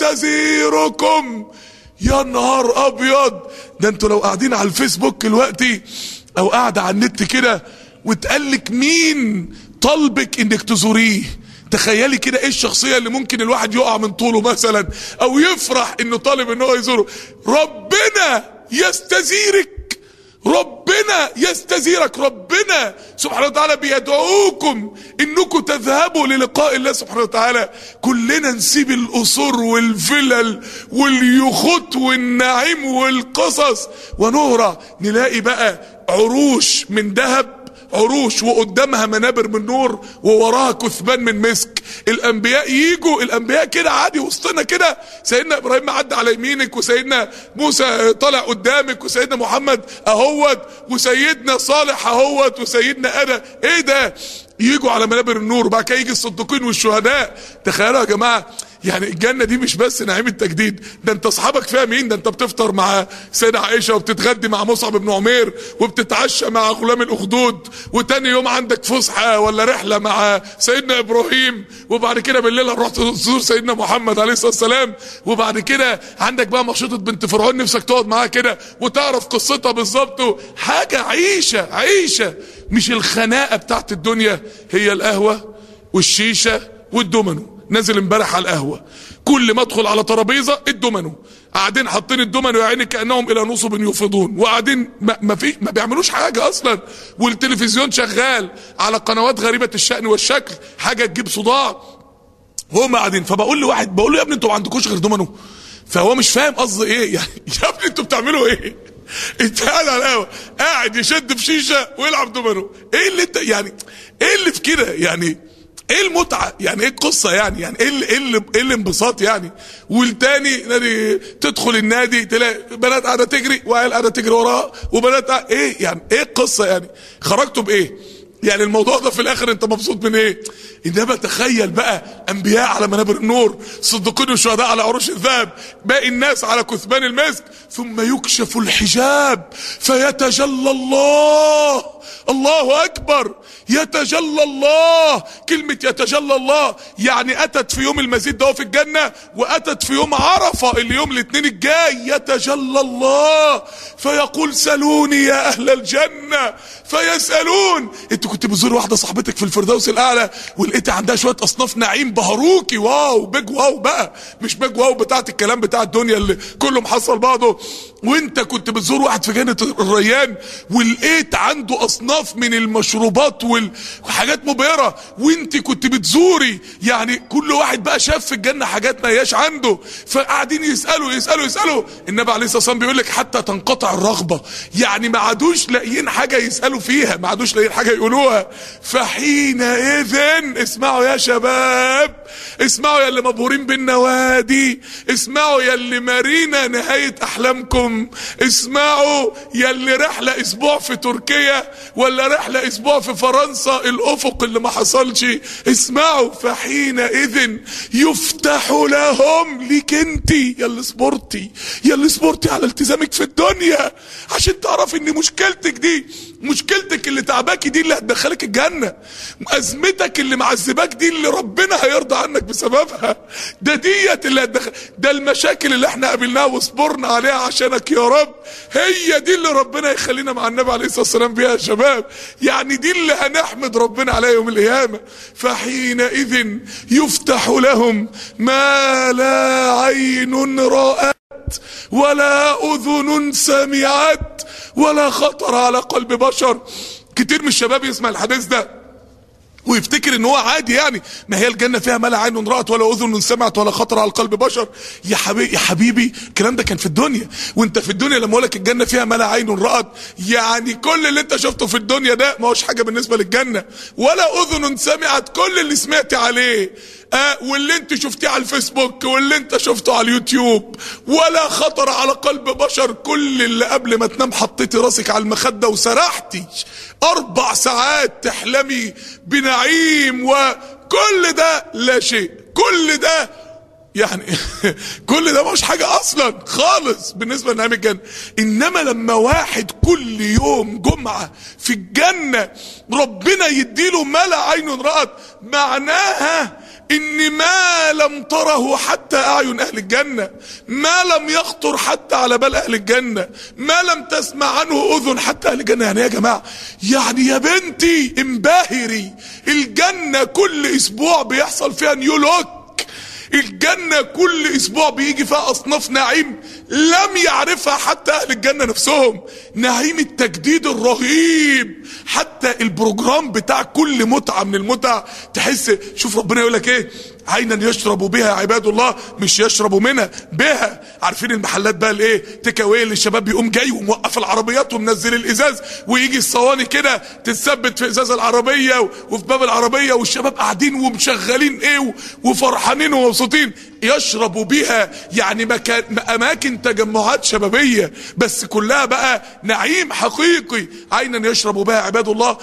يستزيركم يا نهار ابيض ده انتوا لو قاعدين على الفيسبوك دلوقتي او قاعده على النت كده وتقلك مين طلبك انك تزوريه تخيلي كده ايه الشخصية اللي ممكن الواحد يقع من طوله مثلا او يفرح انه طالب ان هو يزوره ربنا يستزيرك ربنا يستزيرك ربنا سبحانه وتعالى بيدعوكم انكم تذهبوا للقاء الله سبحانه وتعالى كلنا نسيب القصور والفلل واليخوت والنعيم والقصص ونهرة نلاقي بقى عروش من ذهب عروش وقدامها منابر من نور ووراها كثبان من مسك الانبياء يجوا الانبياء كده عادي وسطنا كده سيدنا ابراهيم عدى على يمينك وسيدنا موسى طالع قدامك وسيدنا محمد اهوت وسيدنا صالح اهوت وسيدنا انا ايه ده يجوا على منابر النور وبعد كده يجي الصديقين والشهداء تخيلوا يا جماعه يعني الجنه دي مش بس نعيم التجديد ده انت اصحابك فيها مين ده انت بتفطر مع سيدة عائشه وبتتغدي مع مصعب بن عمير وبتتعشى مع غلام الاخدود وتاني يوم عندك فسحه ولا رحله مع سيدنا ابراهيم وبعد كده بالليل هنروح تزور سيدنا محمد عليه الصلاه والسلام وبعد كده عندك بقى مشيطه بنت فرعون نفسك تقعد معاها كده وتعرف قصتها بالظبط حاجه عيشه عيشه مش الخناقه بتاعت الدنيا هي القهوه والشيشه والدومينو نازل امبارح على القهوه كل ما ادخل على ترابيزه الدومينو قاعدين حاطين الدومينو يا عيني كانهم الى نصب يفيضون وقاعدين ما, ما في ما بيعملوش حاجه اصلا والتلفزيون شغال على قنوات غريبه الشان والشكل حاجه تجيب صداع وهم قاعدين فبقول لواحد بقول له يا ابني انتوا ما عندكوش غير دومينو فهو مش فاهم قصدي ايه يعني يا ابني انتوا بتعملوا ايه انت قاعد على القهوه قاعد يشد في شيشه ويلعب دومينو ايه اللي انت يعني ايه اللي في كده يعني ايه المتعه يعني ايه القصه يعني يعني ايه ايه اللي ايه الانبساط يعني والتاني نادي تدخل النادي تلاقي بنات قاعده تجري وعيال قاعده تجري وراها وبنات قاعدة ايه يعني ايه القصه يعني خرجتوا بايه يعني الموضوع ده في الاخر انت مبسوط من ايه انما تخيل بقى انبياء على منابر النور صديقين والشهداء على عروش الذهب باقي الناس على كثبان المسك ثم يكشف الحجاب فيتجلى الله الله اكبر يتجلى الله كلمة يتجلى الله يعني اتت في يوم المزيد ده في الجنة واتت في يوم عرفة اليوم الاثنين الجاي يتجلى الله فيقول سلوني يا اهل الجنة فيسألون انت كنت بتزور واحدة صاحبتك في الفردوس الاعلى ولقيت عندها شوية اصناف نعيم بهروكي واو بيج واو بقى مش بيج واو بتاعت الكلام بتاع الدنيا اللي كله محصل بعضه وانت كنت بتزور واحد في جنة الريان ولقيت عنده اصناف من المشروبات وحاجات مبهرة وانت كنت بتزوري يعني كل واحد بقى شاف في الجنة حاجات ما هياش عنده فقاعدين يسألوا يسألوا يسألوا النبي عليه الصلاة والسلام بيقول لك حتى تنقطع الرغبة يعني ما عادوش لاقيين حاجة يسألوا فيها ما عادوش لاقيين حاجة يقولوها فحينئذ اسمعوا يا شباب اسمعوا يا اللي مبهورين بالنوادي اسمعوا يا اللي مارينا نهاية احلامكم لهم اسمعوا يلي رحلة اسبوع في تركيا ولا رحلة اسبوع في فرنسا الافق اللي ما حصلش اسمعوا فحينئذ يفتح لهم ليك انت يلي صبرتي يلي صبرتي على التزامك في الدنيا عشان تعرف ان مشكلتك دي مشكلتك اللي تعباكي دي اللي هتدخلك الجنة ازمتك اللي معذباك دي اللي ربنا هيرضى عنك بسببها ده ديت اللي هتدخل ده المشاكل اللي احنا قابلناها وصبرنا عليها عشانك يا رب هي دي اللي ربنا يخلينا مع النبي عليه الصلاة والسلام بيها يا شباب يعني دي اللي هنحمد ربنا عليها يوم القيامة فحينئذ يفتح لهم ما لا عين رأت ولا اذن سمعت ولا خطر على قلب بشر كتير من الشباب يسمع الحديث ده ويفتكر ان هو عادي يعني ما هي الجنه فيها ما لا عين رات ولا اذن سمعت ولا خطر على قلب بشر يا حبيبي يا حبيبي الكلام ده كان في الدنيا وانت في الدنيا لما اقول لك الجنه فيها ما لا عين رات يعني كل اللي انت شفته في الدنيا ده ما هوش حاجه بالنسبه للجنه ولا اذن سمعت كل اللي سمعت عليه آه واللي انت شفتيه على الفيسبوك واللي انت شفته على اليوتيوب ولا خطر على قلب بشر كل اللي قبل ما تنام حطيتي راسك على المخدة وسرحتي اربع ساعات تحلمي بنعيم وكل ده لا شيء كل ده يعني كل ده مش حاجة اصلا خالص بالنسبة لنعيم الجنة انما لما واحد كل يوم جمعة في الجنة ربنا يديله ما لا عين رأت معناها ان ما لم تره حتى اعين اهل الجنة ما لم يخطر حتى على بال اهل الجنة ما لم تسمع عنه اذن حتى اهل الجنة يعني يا جماعة يعني يا بنتي انبهري الجنة كل اسبوع بيحصل فيها نيو لوك الجنة كل اسبوع بيجي فيها اصناف نعيم لم يعرفها حتى اهل الجنة نفسهم نعيم التجديد الرهيب حتى البروجرام بتاع كل متعة من المتع تحس شوف ربنا يقول لك ايه عينا يشرب بها عباد الله مش يشربوا منها بها عارفين المحلات بقى الايه تكاوي اللي الشباب بيقوم جاي وموقف العربيات ومنزل الازاز ويجي الصواني كده تتثبت في ازاز العربيه وفي باب العربيه والشباب قاعدين ومشغلين ايه وفرحانين ومبسوطين يشربوا بها يعني مكان اماكن تجمعات شبابيه بس كلها بقى نعيم حقيقي عينا يشرب بها عباد الله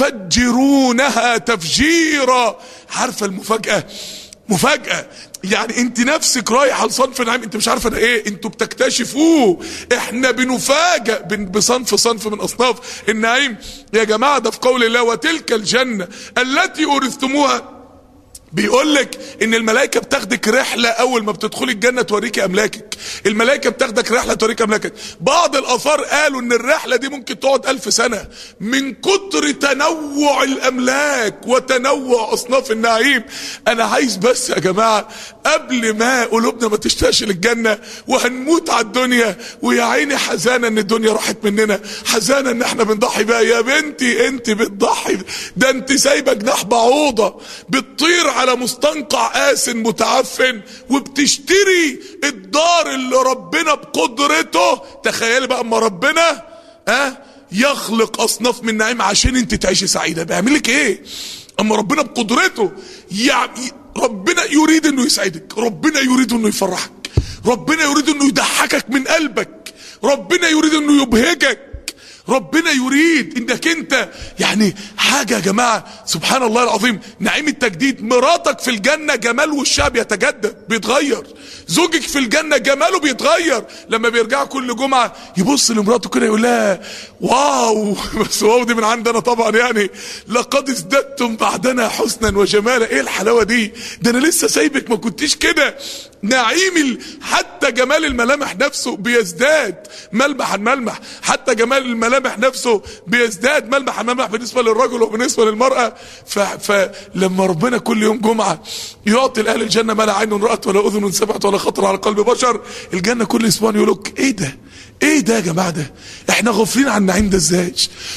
يفجرونها تفجيرا عارفه المفاجاه مفاجأة يعني انت نفسك رايحة لصنف نعيم انت مش عارفة ده ايه انتوا بتكتشفوه احنا بنفاجأ بصنف صنف من اصناف النعيم يا جماعة ده في قول الله وتلك الجنة التي اورثتموها بيقول لك ان الملائكه بتاخدك رحله اول ما بتدخلي الجنه توريكي املاكك الملائكه بتاخدك رحله توريك املاكك بعض الاثار قالوا ان الرحله دي ممكن تقعد ألف سنه من كتر تنوع الاملاك وتنوع اصناف النعيم انا عايز بس يا جماعه قبل ما قلوبنا ما تشتاقش للجنه وهنموت على الدنيا ويا عيني حزانه ان الدنيا راحت مننا حزانه ان احنا بنضحي بقى يا بنتي انت بتضحي ده انت سايبه جناح بعوضه بتطير على مستنقع قاس متعفن وبتشتري الدار اللي ربنا بقدرته تخيلي بقى اما ربنا ها أه يخلق اصناف من نعيم عشان انت تعيشي سعيده بيعمل لك ايه اما ربنا بقدرته يعني ربنا يريد انه يسعدك ربنا يريد انه يفرحك ربنا يريد انه يضحكك من قلبك ربنا يريد انه يبهجك ربنا يريد انك انت يعني حاجة يا جماعة سبحان الله العظيم نعيم التجديد مراتك في الجنة جمال وشها بيتجدد بيتغير زوجك في الجنة جماله بيتغير لما بيرجع كل جمعة يبص لمراته كده يقول لها واو بس واو دي من عندنا طبعا يعني لقد ازددتم بعدنا حسنا وجمالا ايه الحلاوة دي ده انا لسه سايبك ما كنتيش كده نعيم ال... حتى جمال الملامح نفسه بيزداد ملمح عن ملمح حتى جمال الملامح نفسه بيزداد ملمح عن ملمح بالنسبة للرجل وبالنسبة للمرأة ف... فلما ربنا كل يوم جمعة يعطي لأهل الجنة ما لا عين رأت ولا أذن سمعت ولا خطر على قلب بشر الجنة كل اسبوع يقولك ايه ده ايه ده يا جماعة ده احنا غافلين عن النعيم ده ازاي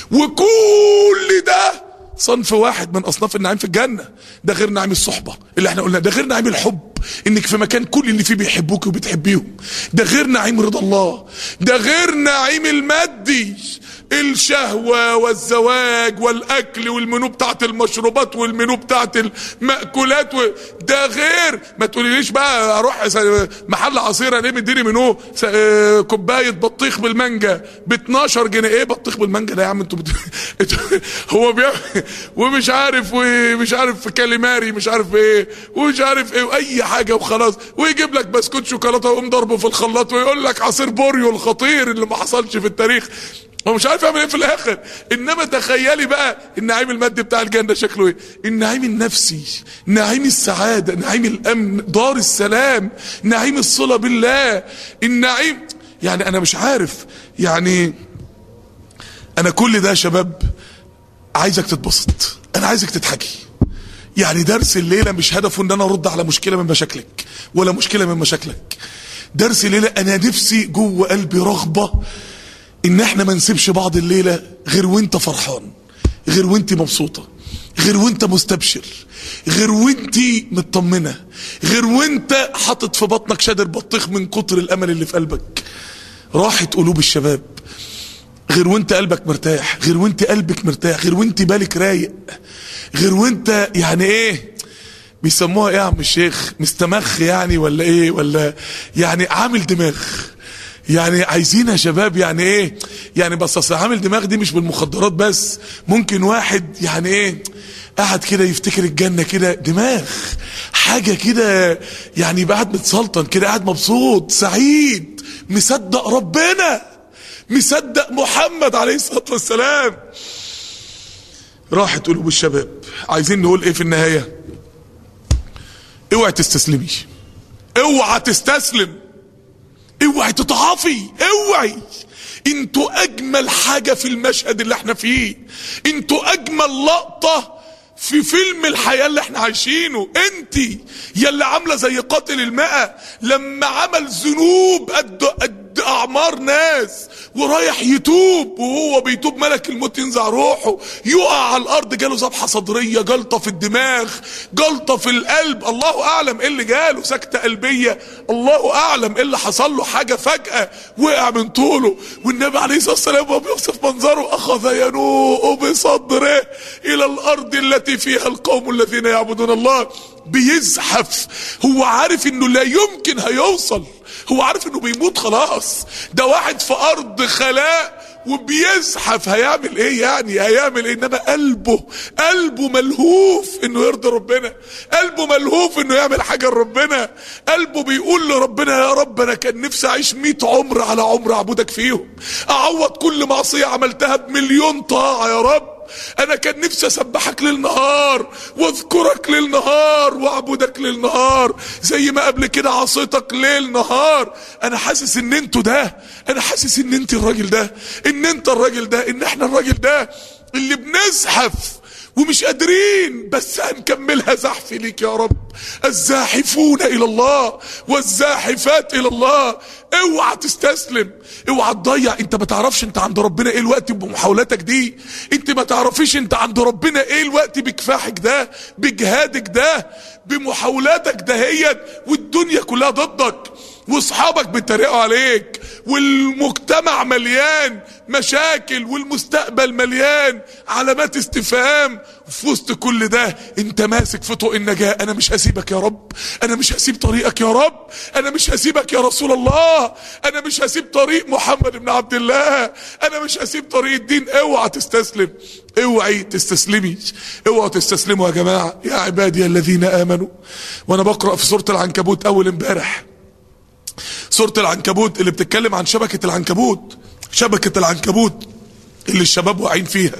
وكل ده صنف واحد من اصناف النعيم في الجنة ده غير نعيم الصحبة اللي احنا قلنا ده غير نعيم الحب انك في مكان كل اللي فيه بيحبوك وبتحبيهم ده غير نعيم رضا الله ده غير نعيم المادي الشهوة والزواج والأكل والمنو بتاعت المشروبات والمنو بتاعت المأكولات و... ده غير ما تقوليليش بقى أروح محل عصير ألاقيه مديني منو س... آه، كوباية بطيخ بالمانجا ب 12 جنيه إيه بطيخ بالمانجا ده يا عم أنتوا بت... هو بيعمل ومش عارف ومش عارف كاليماري مش عارف إيه ومش عارف إيه وأي حاجة وخلاص ويجيب لك بسكوت شوكولاتة ويقوم ضربه في الخلاط ويقول لك عصير بوريو الخطير اللي ما حصلش في التاريخ هو مش عارف يعمل ايه في الاخر انما تخيلي بقى النعيم المادي بتاع الجنه شكله ايه النعيم النفسي نعيم السعاده نعيم الامن دار السلام نعيم الصله بالله النعيم يعني انا مش عارف يعني انا كل ده يا شباب عايزك تتبسط انا عايزك تضحكي يعني درس الليله مش هدفه ان انا ارد على مشكله من مشاكلك ولا مشكله من مشاكلك درس الليله انا نفسي جوه قلبي رغبه ان احنا ما نسيبش بعض الليلة غير وانت فرحان غير وانت مبسوطة غير وانت مستبشر غير وانت مطمنة غير وانت حاطط في بطنك شادر بطيخ من كتر الامل اللي في قلبك راحت قلوب الشباب غير وانت قلبك مرتاح غير وانت قلبك مرتاح غير وانت بالك رايق غير وانت يعني ايه بيسموها ايه يا عم الشيخ مستمخ يعني ولا ايه ولا يعني عامل دماغ يعني عايزين يا شباب يعني ايه يعني بس اصل عامل دماغ دي مش بالمخدرات بس ممكن واحد يعني ايه قاعد كده يفتكر الجنة كده دماغ حاجة كده يعني يبقى قاعد متسلطن كده قاعد مبسوط سعيد مصدق ربنا مصدق محمد عليه الصلاة والسلام راحت قلوب الشباب عايزين نقول ايه في النهاية اوعي تستسلمي اوعى تستسلم اوعي تتعافي اوعي انتوا اجمل حاجة في المشهد اللي احنا فيه انتوا اجمل لقطة في فيلم الحياة اللي احنا عايشينه انت يلي عاملة زي قاتل الماء لما عمل ذنوب قد, قد اعمار ناس ورايح يتوب وهو بيتوب ملك الموت ينزع روحه يقع على الارض جاله ذبحه صدريه جلطه في الدماغ جلطه في القلب الله اعلم ايه اللي جاله سكته قلبيه الله اعلم ايه اللي حصل له حاجه فجاه وقع من طوله والنبي عليه الصلاه والسلام وهو بيوصف منظره اخذ ينوء بصدره الى الارض التي فيها القوم الذين يعبدون الله بيزحف هو عارف انه لا يمكن هيوصل هو عارف انه بيموت خلاص ده واحد في ارض خلاء وبيزحف هيعمل ايه يعني هيعمل ايه انما قلبه قلبه ملهوف انه يرضي ربنا قلبه ملهوف انه يعمل حاجه لربنا قلبه بيقول لربنا يا رب انا كان نفسي اعيش 100 عمر على عمر اعبدك فيهم اعوض كل معصيه عملتها بمليون طاعه يا رب انا كان نفسي اسبحك ليل نهار واذكرك ليل نهار واعبدك ليل نهار زي ما قبل كده عصيتك ليل نهار انا حاسس ان انتوا ده انا حاسس ان انت الراجل ده ان انت الراجل ده ان احنا الراجل ده اللي بنزحف ومش قادرين بس هنكملها زحف ليك يا رب الزاحفون الى الله والزاحفات الى الله اوعى تستسلم اوعى تضيع انت ما تعرفش انت عند ربنا ايه الوقت بمحاولاتك دي انت ما تعرفيش انت عند ربنا ايه الوقت بكفاحك ده بجهادك ده بمحاولاتك دهيت والدنيا كلها ضدك واصحابك بيتريقوا عليك والمجتمع مليان مشاكل والمستقبل مليان علامات استفهام في وسط كل ده انت ماسك في طوق النجاة انا مش هسيبك يا رب انا مش هسيب طريقك يا رب انا مش هسيبك يا رسول الله انا مش هسيب طريق محمد بن عبد الله انا مش هسيب طريق الدين اوعى تستسلم اوعي تستسلمي اوعوا تستسلموا يا جماعة يا عبادي الذين امنوا وانا بقرأ في سورة العنكبوت اول امبارح سورة العنكبوت اللي بتتكلم عن شبكة العنكبوت شبكة العنكبوت اللي الشباب واقعين فيها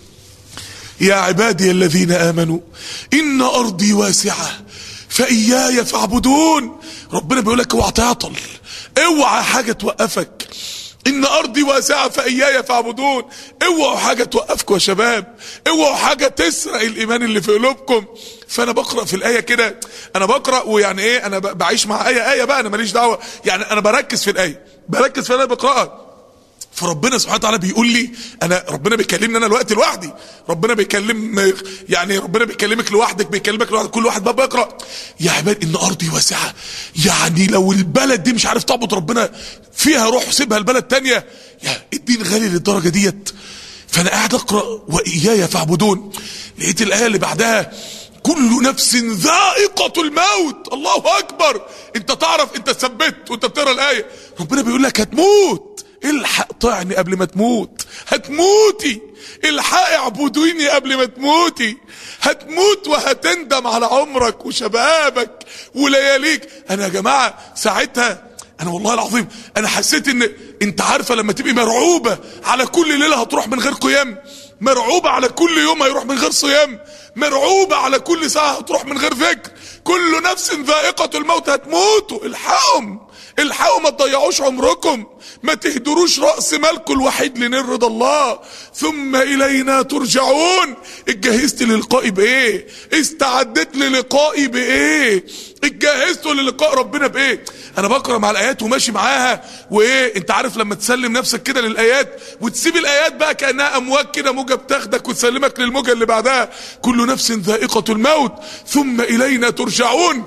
يا عبادي الذين آمنوا إن أرضي واسعة فإياي فاعبدون ربنا بيقول لك اوعى تعطل اوعى حاجة توقفك إن أرضي واسعة فإياي فاعبدون اوعوا حاجة توقفكم يا شباب اوعوا حاجة تسرق الإيمان اللي في قلوبكم فأنا بقرأ في الآية كده أنا بقرأ ويعني إيه أنا بعيش مع آية آية بقى أنا ماليش دعوة يعني أنا بركز في الآية بركز في الآية بقرأها فربنا سبحانه وتعالى بيقول لي انا ربنا بيكلمني انا الوقت لوحدي ربنا بيكلم يعني ربنا بيكلمك لوحدك بيكلمك لوحدك كل واحد بقى بيقرا يا عباد ان ارضي واسعه يعني لو البلد دي مش عارف تعبد ربنا فيها روح سيبها البلد تانية يا الدين غالي للدرجه ديت فانا قاعد اقرا واياي فاعبدون لقيت الايه اللي بعدها كل نفس ذائقة الموت الله أكبر أنت تعرف أنت ثبت وأنت بتقرا الآية ربنا بيقول لك هتموت الحق طعني قبل ما تموت هتموتي الحق اعبدوني قبل ما تموتي هتموت وهتندم على عمرك وشبابك ولياليك انا يا جماعه ساعتها انا والله العظيم انا حسيت ان انت عارفه لما تبقي مرعوبه على كل ليله هتروح من غير قيام مرعوبه على كل يوم هيروح من غير صيام مرعوبه على كل ساعه هتروح من غير ذكر كل نفس ذائقه الموت هتموتوا الحقهم الحقوا ما تضيعوش عمركم ما تهدروش رأس مالكم الوحيد لنيل رضا الله ثم إلينا ترجعون اتجهزت للقائي بإيه استعدت للقائي بإيه اتجهزت للقاء ربنا بإيه أنا بقرأ مع الآيات وماشي معاها وإيه أنت عارف لما تسلم نفسك كده للآيات وتسيب الآيات بقى كأنها أمواج كده موجة بتاخدك وتسلمك للموجة اللي بعدها كل نفس ذائقة الموت ثم إلينا ترجعون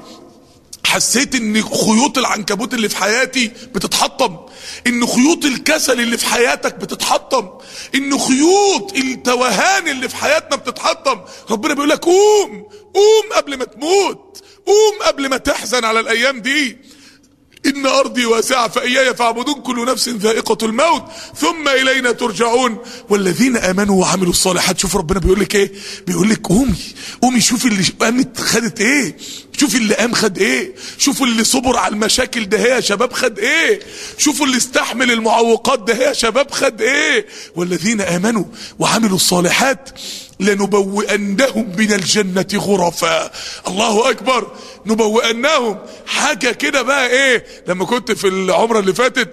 حسيت ان خيوط العنكبوت اللي في حياتي بتتحطم ان خيوط الكسل اللي في حياتك بتتحطم ان خيوط التوهان اللي في حياتنا بتتحطم ربنا بيقول لك قوم قوم قبل ما تموت قوم قبل ما تحزن على الايام دي إن أرضي واسعة فإياي فاعبدون كل نفس ذائقة الموت ثم إلينا ترجعون والذين آمنوا وعملوا الصالحات شوف ربنا بيقول لك إيه بيقول لك قومي قومي شوفي اللي قامت خدت إيه شوفي اللي قام خد إيه شوفوا اللي صبر على المشاكل ده هي يا شباب خد إيه شوفوا اللي استحمل المعوقات ده هي يا شباب خد إيه والذين آمنوا وعملوا الصالحات لنبوئنهم من الجنة غرفا الله أكبر نبوئنهم حاجة كده بقى إيه لما كنت في العمرة اللي فاتت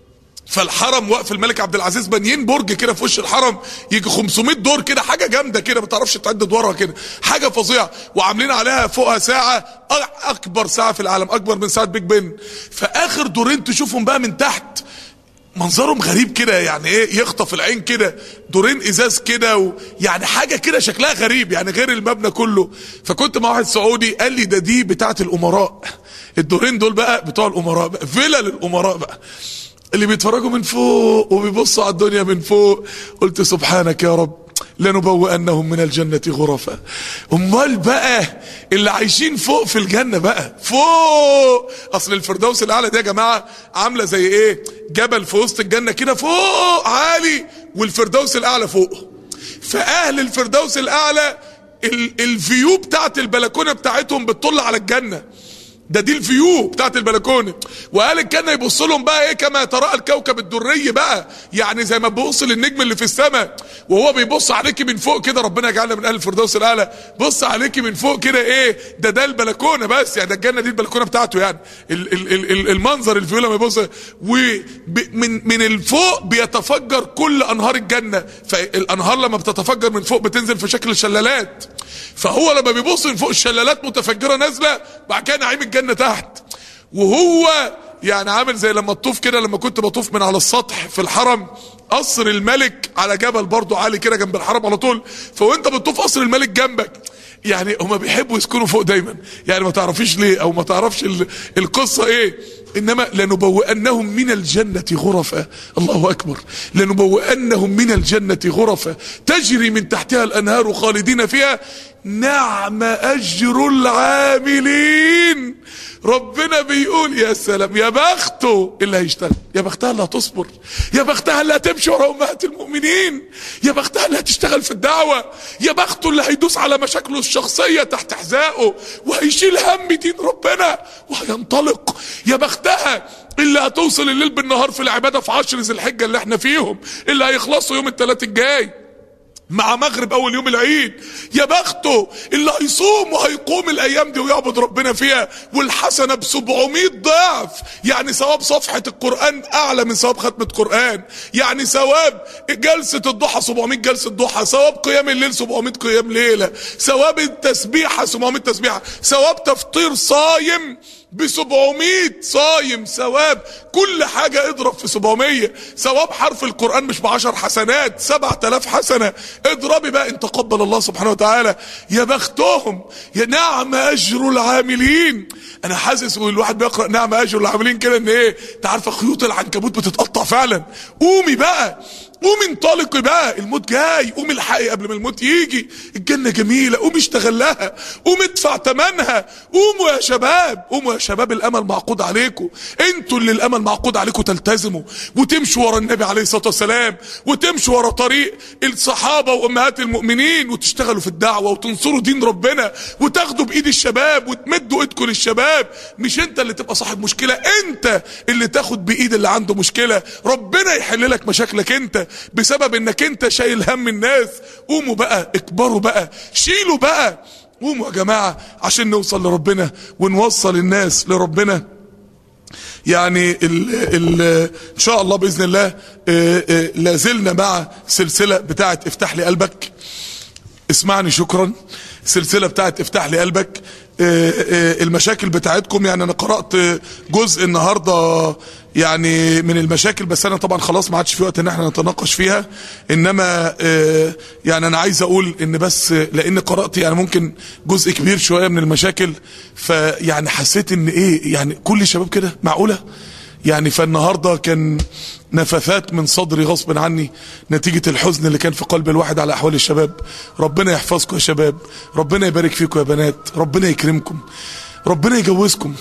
فالحرم وقف الملك عبد العزيز بانيين برج كده في وش الحرم يجي 500 دور كده حاجه جامده كده ما تعرفش تعد ورا كده حاجه فظيعه وعاملين عليها فوقها ساعه اكبر ساعه في العالم اكبر من ساعه بيج بن فاخر دورين تشوفهم بقى من تحت منظرهم غريب كده يعني ايه يخطف العين كده دورين ازاز كده و... يعني حاجه كده شكلها غريب يعني غير المبنى كله فكنت مع واحد سعودي قال لي ده دي بتاعه الامراء الدورين دول بقى بتوع الامراء بقى فيلا للامراء بقى اللي بيتفرجوا من فوق وبيبصوا على الدنيا من فوق قلت سبحانك يا رب لنبوئنهم من الجنة غرفا امال بقى اللي عايشين فوق في الجنة بقى فوق اصل الفردوس الاعلى دي يا جماعة عاملة زي ايه جبل في وسط الجنة كده فوق عالي والفردوس الاعلى فوق فاهل الفردوس الاعلى الفيو بتاعت البلكونة بتاعتهم بتطل على الجنة ده دي الفيو بتاعت البلكونه وقال الجنه يبص لهم بقى ايه كما يتراءى الكوكب الدري بقى يعني زي ما بيبص للنجم اللي في السماء وهو بيبص عليكي من فوق كده ربنا يجعلنا من اهل الفردوس الاعلى بص عليكي من فوق كده ايه ده ده البلكونه بس يعني ده الجنه دي البلكونه بتاعته يعني ال ال ال ال المنظر الفيو لما يبص ومن من الفوق بيتفجر كل انهار الجنه فالانهار لما بتتفجر من فوق بتنزل في شكل شلالات فهو لما بيبص من فوق الشلالات متفجره نازله بعد كده نعيم الجنه تحت وهو يعني عامل زي لما تطوف كده لما كنت بطوف من على السطح في الحرم قصر الملك على جبل برضه عالي كده جنب الحرم على طول فوانت بتطوف قصر الملك جنبك يعني هما بيحبوا يسكنوا فوق دايما يعني ما تعرفيش ليه او ما تعرفش القصه ايه انما لنبوئنهم من الجنة غرفا الله اكبر لنبوئنهم من الجنة غرفا تجري من تحتها الانهار خالدين فيها نعم اجر العاملين ربنا بيقول يا سلام يا بخته اللي هيشتغل يا بختها اللي هتصبر يا بختها اللي هتمشي ورا امهات المؤمنين يا بختها اللي هتشتغل في الدعوه يا بخته اللي هيدوس على مشاكله الشخصيه تحت حذائه وهيشيل هم دين ربنا وهينطلق يا بختها اللي هتوصل الليل بالنهار في العباده في عشر ذي الحجه اللي احنا فيهم اللي هيخلصوا يوم الثلاث الجاي مع مغرب اول يوم العيد يا بخته اللي هيصوم وهيقوم الايام دي ويعبد ربنا فيها والحسنه ب 700 ضعف يعني ثواب صفحه القران اعلى من ثواب ختمه قران يعني ثواب جلسه الضحى 700 جلسه ضحى ثواب قيام الليل 700 قيام ليله ثواب التسبيحه 700 تسبيحه ثواب تفطير صايم ب 700 صايم ثواب كل حاجة اضرب في 700 ثواب حرف القرآن مش ب 10 حسنات 7000 حسنة اضربي بقى ان تقبل الله سبحانه وتعالى يا بختهم يا نعم اجر العاملين انا حاسس والواحد بيقرا نعم اجر العاملين كده ان ايه انت عارفه خيوط العنكبوت بتتقطع فعلا قومي بقى قومي انطلقي بقى الموت جاي قومي الحقي قبل ما الموت يجي الجنة جميلة قومي اشتغل لها قومي ادفع ثمنها قوموا يا شباب قوموا يا شباب الامل معقود عليكم انتوا اللي الامل معقود عليكم تلتزموا وتمشوا ورا النبي عليه الصلاة والسلام وتمشوا ورا طريق الصحابة وامهات المؤمنين وتشتغلوا في الدعوة وتنصروا دين ربنا وتاخدوا بايد الشباب وتمدوا ايدكم للشباب مش انت اللي تبقى صاحب مشكلة انت اللي تاخد بايد اللي عنده مشكلة ربنا يحل لك مشاكلك انت بسبب انك انت شايل هم الناس قوموا بقى اكبروا بقى شيلوا بقى قوموا يا جماعة عشان نوصل لربنا ونوصل الناس لربنا يعني ال ال ان شاء الله باذن الله لازلنا مع سلسله بتاعه افتح لي قلبك اسمعني شكرا سلسله بتاعه افتح لي قلبك المشاكل بتاعتكم يعني انا قرات جزء النهارده يعني من المشاكل بس انا طبعا خلاص ما عادش في وقت ان احنا نتناقش فيها انما يعني انا عايز اقول ان بس لان قرات يعني ممكن جزء كبير شويه من المشاكل فيعني حسيت ان ايه يعني كل الشباب كده معقوله يعني فالنهارده كان نفثات من صدري غصب عني نتيجة الحزن اللي كان في قلب الواحد على أحوال الشباب ربنا يحفظكم يا شباب ربنا يبارك فيكم يا بنات ربنا يكرمكم ربنا يجوزكم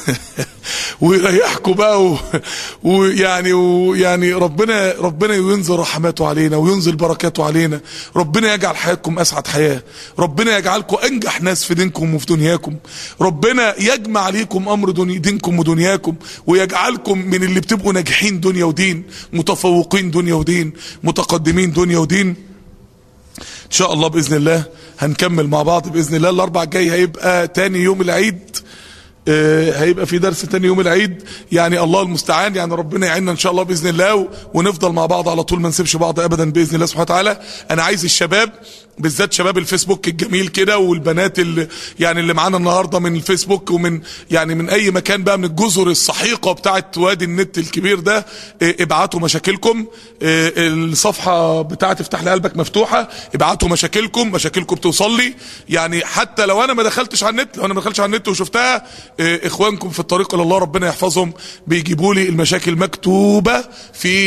ويريحكم بقى و... ويعني ويعني ربنا ربنا ينزل رحماته علينا وينزل بركاته علينا ربنا يجعل حياتكم اسعد حياه ربنا يجعلكم انجح ناس في دينكم وفي دنياكم ربنا يجمع عليكم امر دني... دينكم ودنياكم ويجعلكم من اللي بتبقوا ناجحين دنيا ودين متفوقين دنيا ودين متقدمين دنيا ودين ان شاء الله باذن الله هنكمل مع بعض باذن الله الاربع الجاي هيبقى تاني يوم العيد آه هيبقى في درس تاني يوم العيد يعني الله المستعان يعني ربنا يعيننا ان شاء الله باذن الله ونفضل مع بعض على طول ما نسيبش بعض ابدا باذن الله سبحانه وتعالى انا عايز الشباب بالذات شباب الفيسبوك الجميل كده والبنات اللي يعني اللي معانا النهارده من الفيسبوك ومن يعني من اي مكان بقى من الجزر السحيقه بتاعت وادي النت الكبير ده ابعتوا مشاكلكم الصفحه بتاعت افتح لي قلبك مفتوحه ابعتوا مشاكلكم مشاكلكم توصل لي يعني حتى لو انا ما دخلتش على النت لو انا ما دخلتش على النت وشفتها اخوانكم في الطريق الى الله ربنا يحفظهم بيجيبوا لي المشاكل مكتوبه في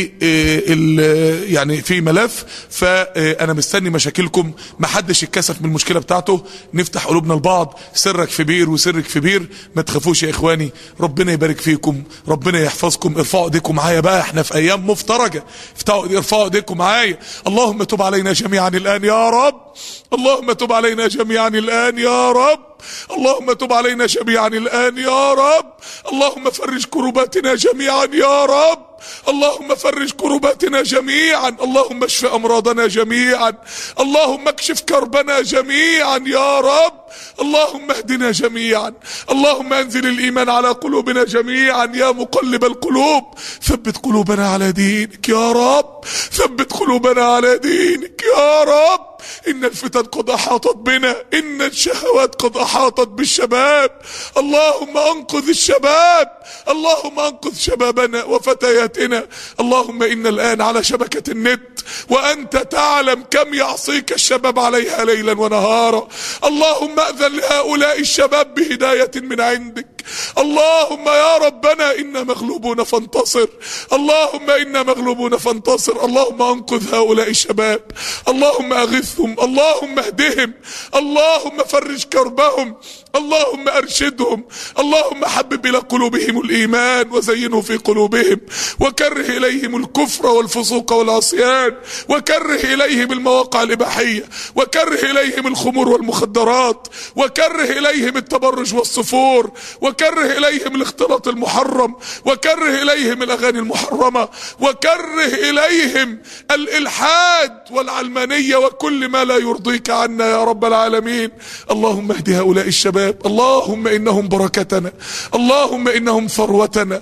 يعني في ملف فانا مستني مشاكلكم ما حدش يتكسف من المشكله بتاعته نفتح قلوبنا لبعض سرك في بير وسرك في بير ما تخافوش يا اخواني ربنا يبارك فيكم ربنا يحفظكم ارفعوا ايديكم معايا بقى احنا في ايام مفترجه ارفعوا ايديكم معايا اللهم تب علينا جميعا الان يا رب اللهم تب علينا جميعا الان يا رب اللهم تب علينا جميعا الآن يا رب اللهم فرج كرباتنا جميعا يا رب اللهم فرج كرباتنا جميعا اللهم اشف أمراضنا جميعا اللهم اكشف كربنا جميعا يا رب اللهم اهدنا جميعا اللهم انزل الإيمان على قلوبنا جميعا يا مقلب القلوب ثبت قلوبنا على دينك يا رب ثبت قلوبنا على دينك يا رب إن الفتن قد أحاطت بنا إن الشهوات قد أحاطت بالشباب اللهم أنقذ الشباب اللهم أنقذ شبابنا وفتياتنا اللهم إن الآن على شبكة النت وأنت تعلم كم يعصيك الشباب عليها ليلا ونهارا اللهم أذن لهؤلاء الشباب بهداية من عندك اللهم يا ربنا إنا مغلوبون فانتصر اللهم إنا مغلوبون فانتصر اللهم أنقذ هؤلاء الشباب اللهم أغثهم اللهم اهدهم اللهم فرج كربهم اللهم ارشدهم اللهم حبب الى قلوبهم الايمان وزينه في قلوبهم وكره اليهم الكفر والفسوق والعصيان وكره اليهم المواقع الاباحيه وكره اليهم الخمور والمخدرات وكره اليهم التبرج والصفور وكره اليهم الاختلاط المحرم وكره اليهم الاغاني المحرمه وكره اليهم الالحاد والعلمانيه وكل ما لا يرضيك عنا يا رب العالمين اللهم اهد هؤلاء الشباب اللهم انهم بركتنا اللهم انهم ثروتنا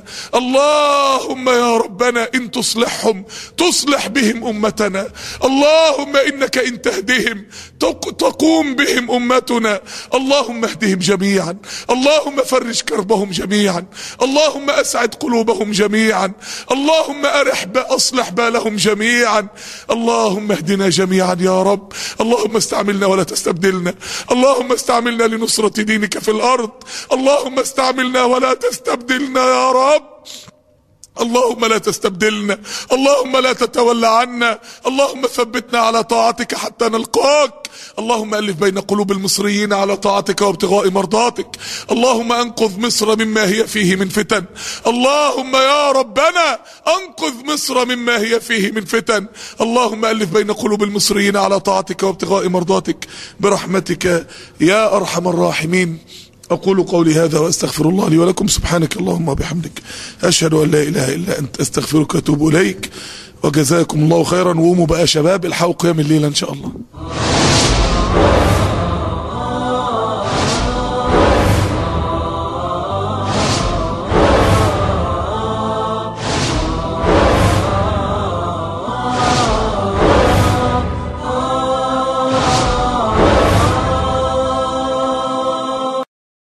اللهم يا ربنا ان تصلحهم تصلح بهم امتنا اللهم انك ان تهدهم تقوم بهم امتنا اللهم اهدهم جميعا اللهم فرج كربهم جميعا اللهم أسعد قلوبهم جميعا اللهم أرح بأصلح بالهم جميعا اللهم اهدنا جميعا يا رب اللهم استعملنا ولا تستبدلنا اللهم استعملنا لنصرة دينك في الأرض اللهم استعملنا ولا تستبدلنا يا رب اللهم لا تستبدلنا اللهم لا تتولى عنا اللهم ثبتنا على طاعتك حتى نلقاك اللهم ألف بين قلوب المصريين على طاعتك وابتغاء مرضاتك اللهم أنقذ مصر مما هي فيه من فتن اللهم يا ربنا أنقذ مصر مما هي فيه من فتن اللهم ألف بين قلوب المصريين على طاعتك وابتغاء مرضاتك برحمتك يا أرحم الراحمين أقول قولي هذا وأستغفر الله لي ولكم سبحانك اللهم وبحمدك أشهد أن لا إله إلا أنت أستغفرك وأتوب إليك وجزاكم الله خيرا وقوموا بقى يا شباب الحقوا قيام الليل إن شاء الله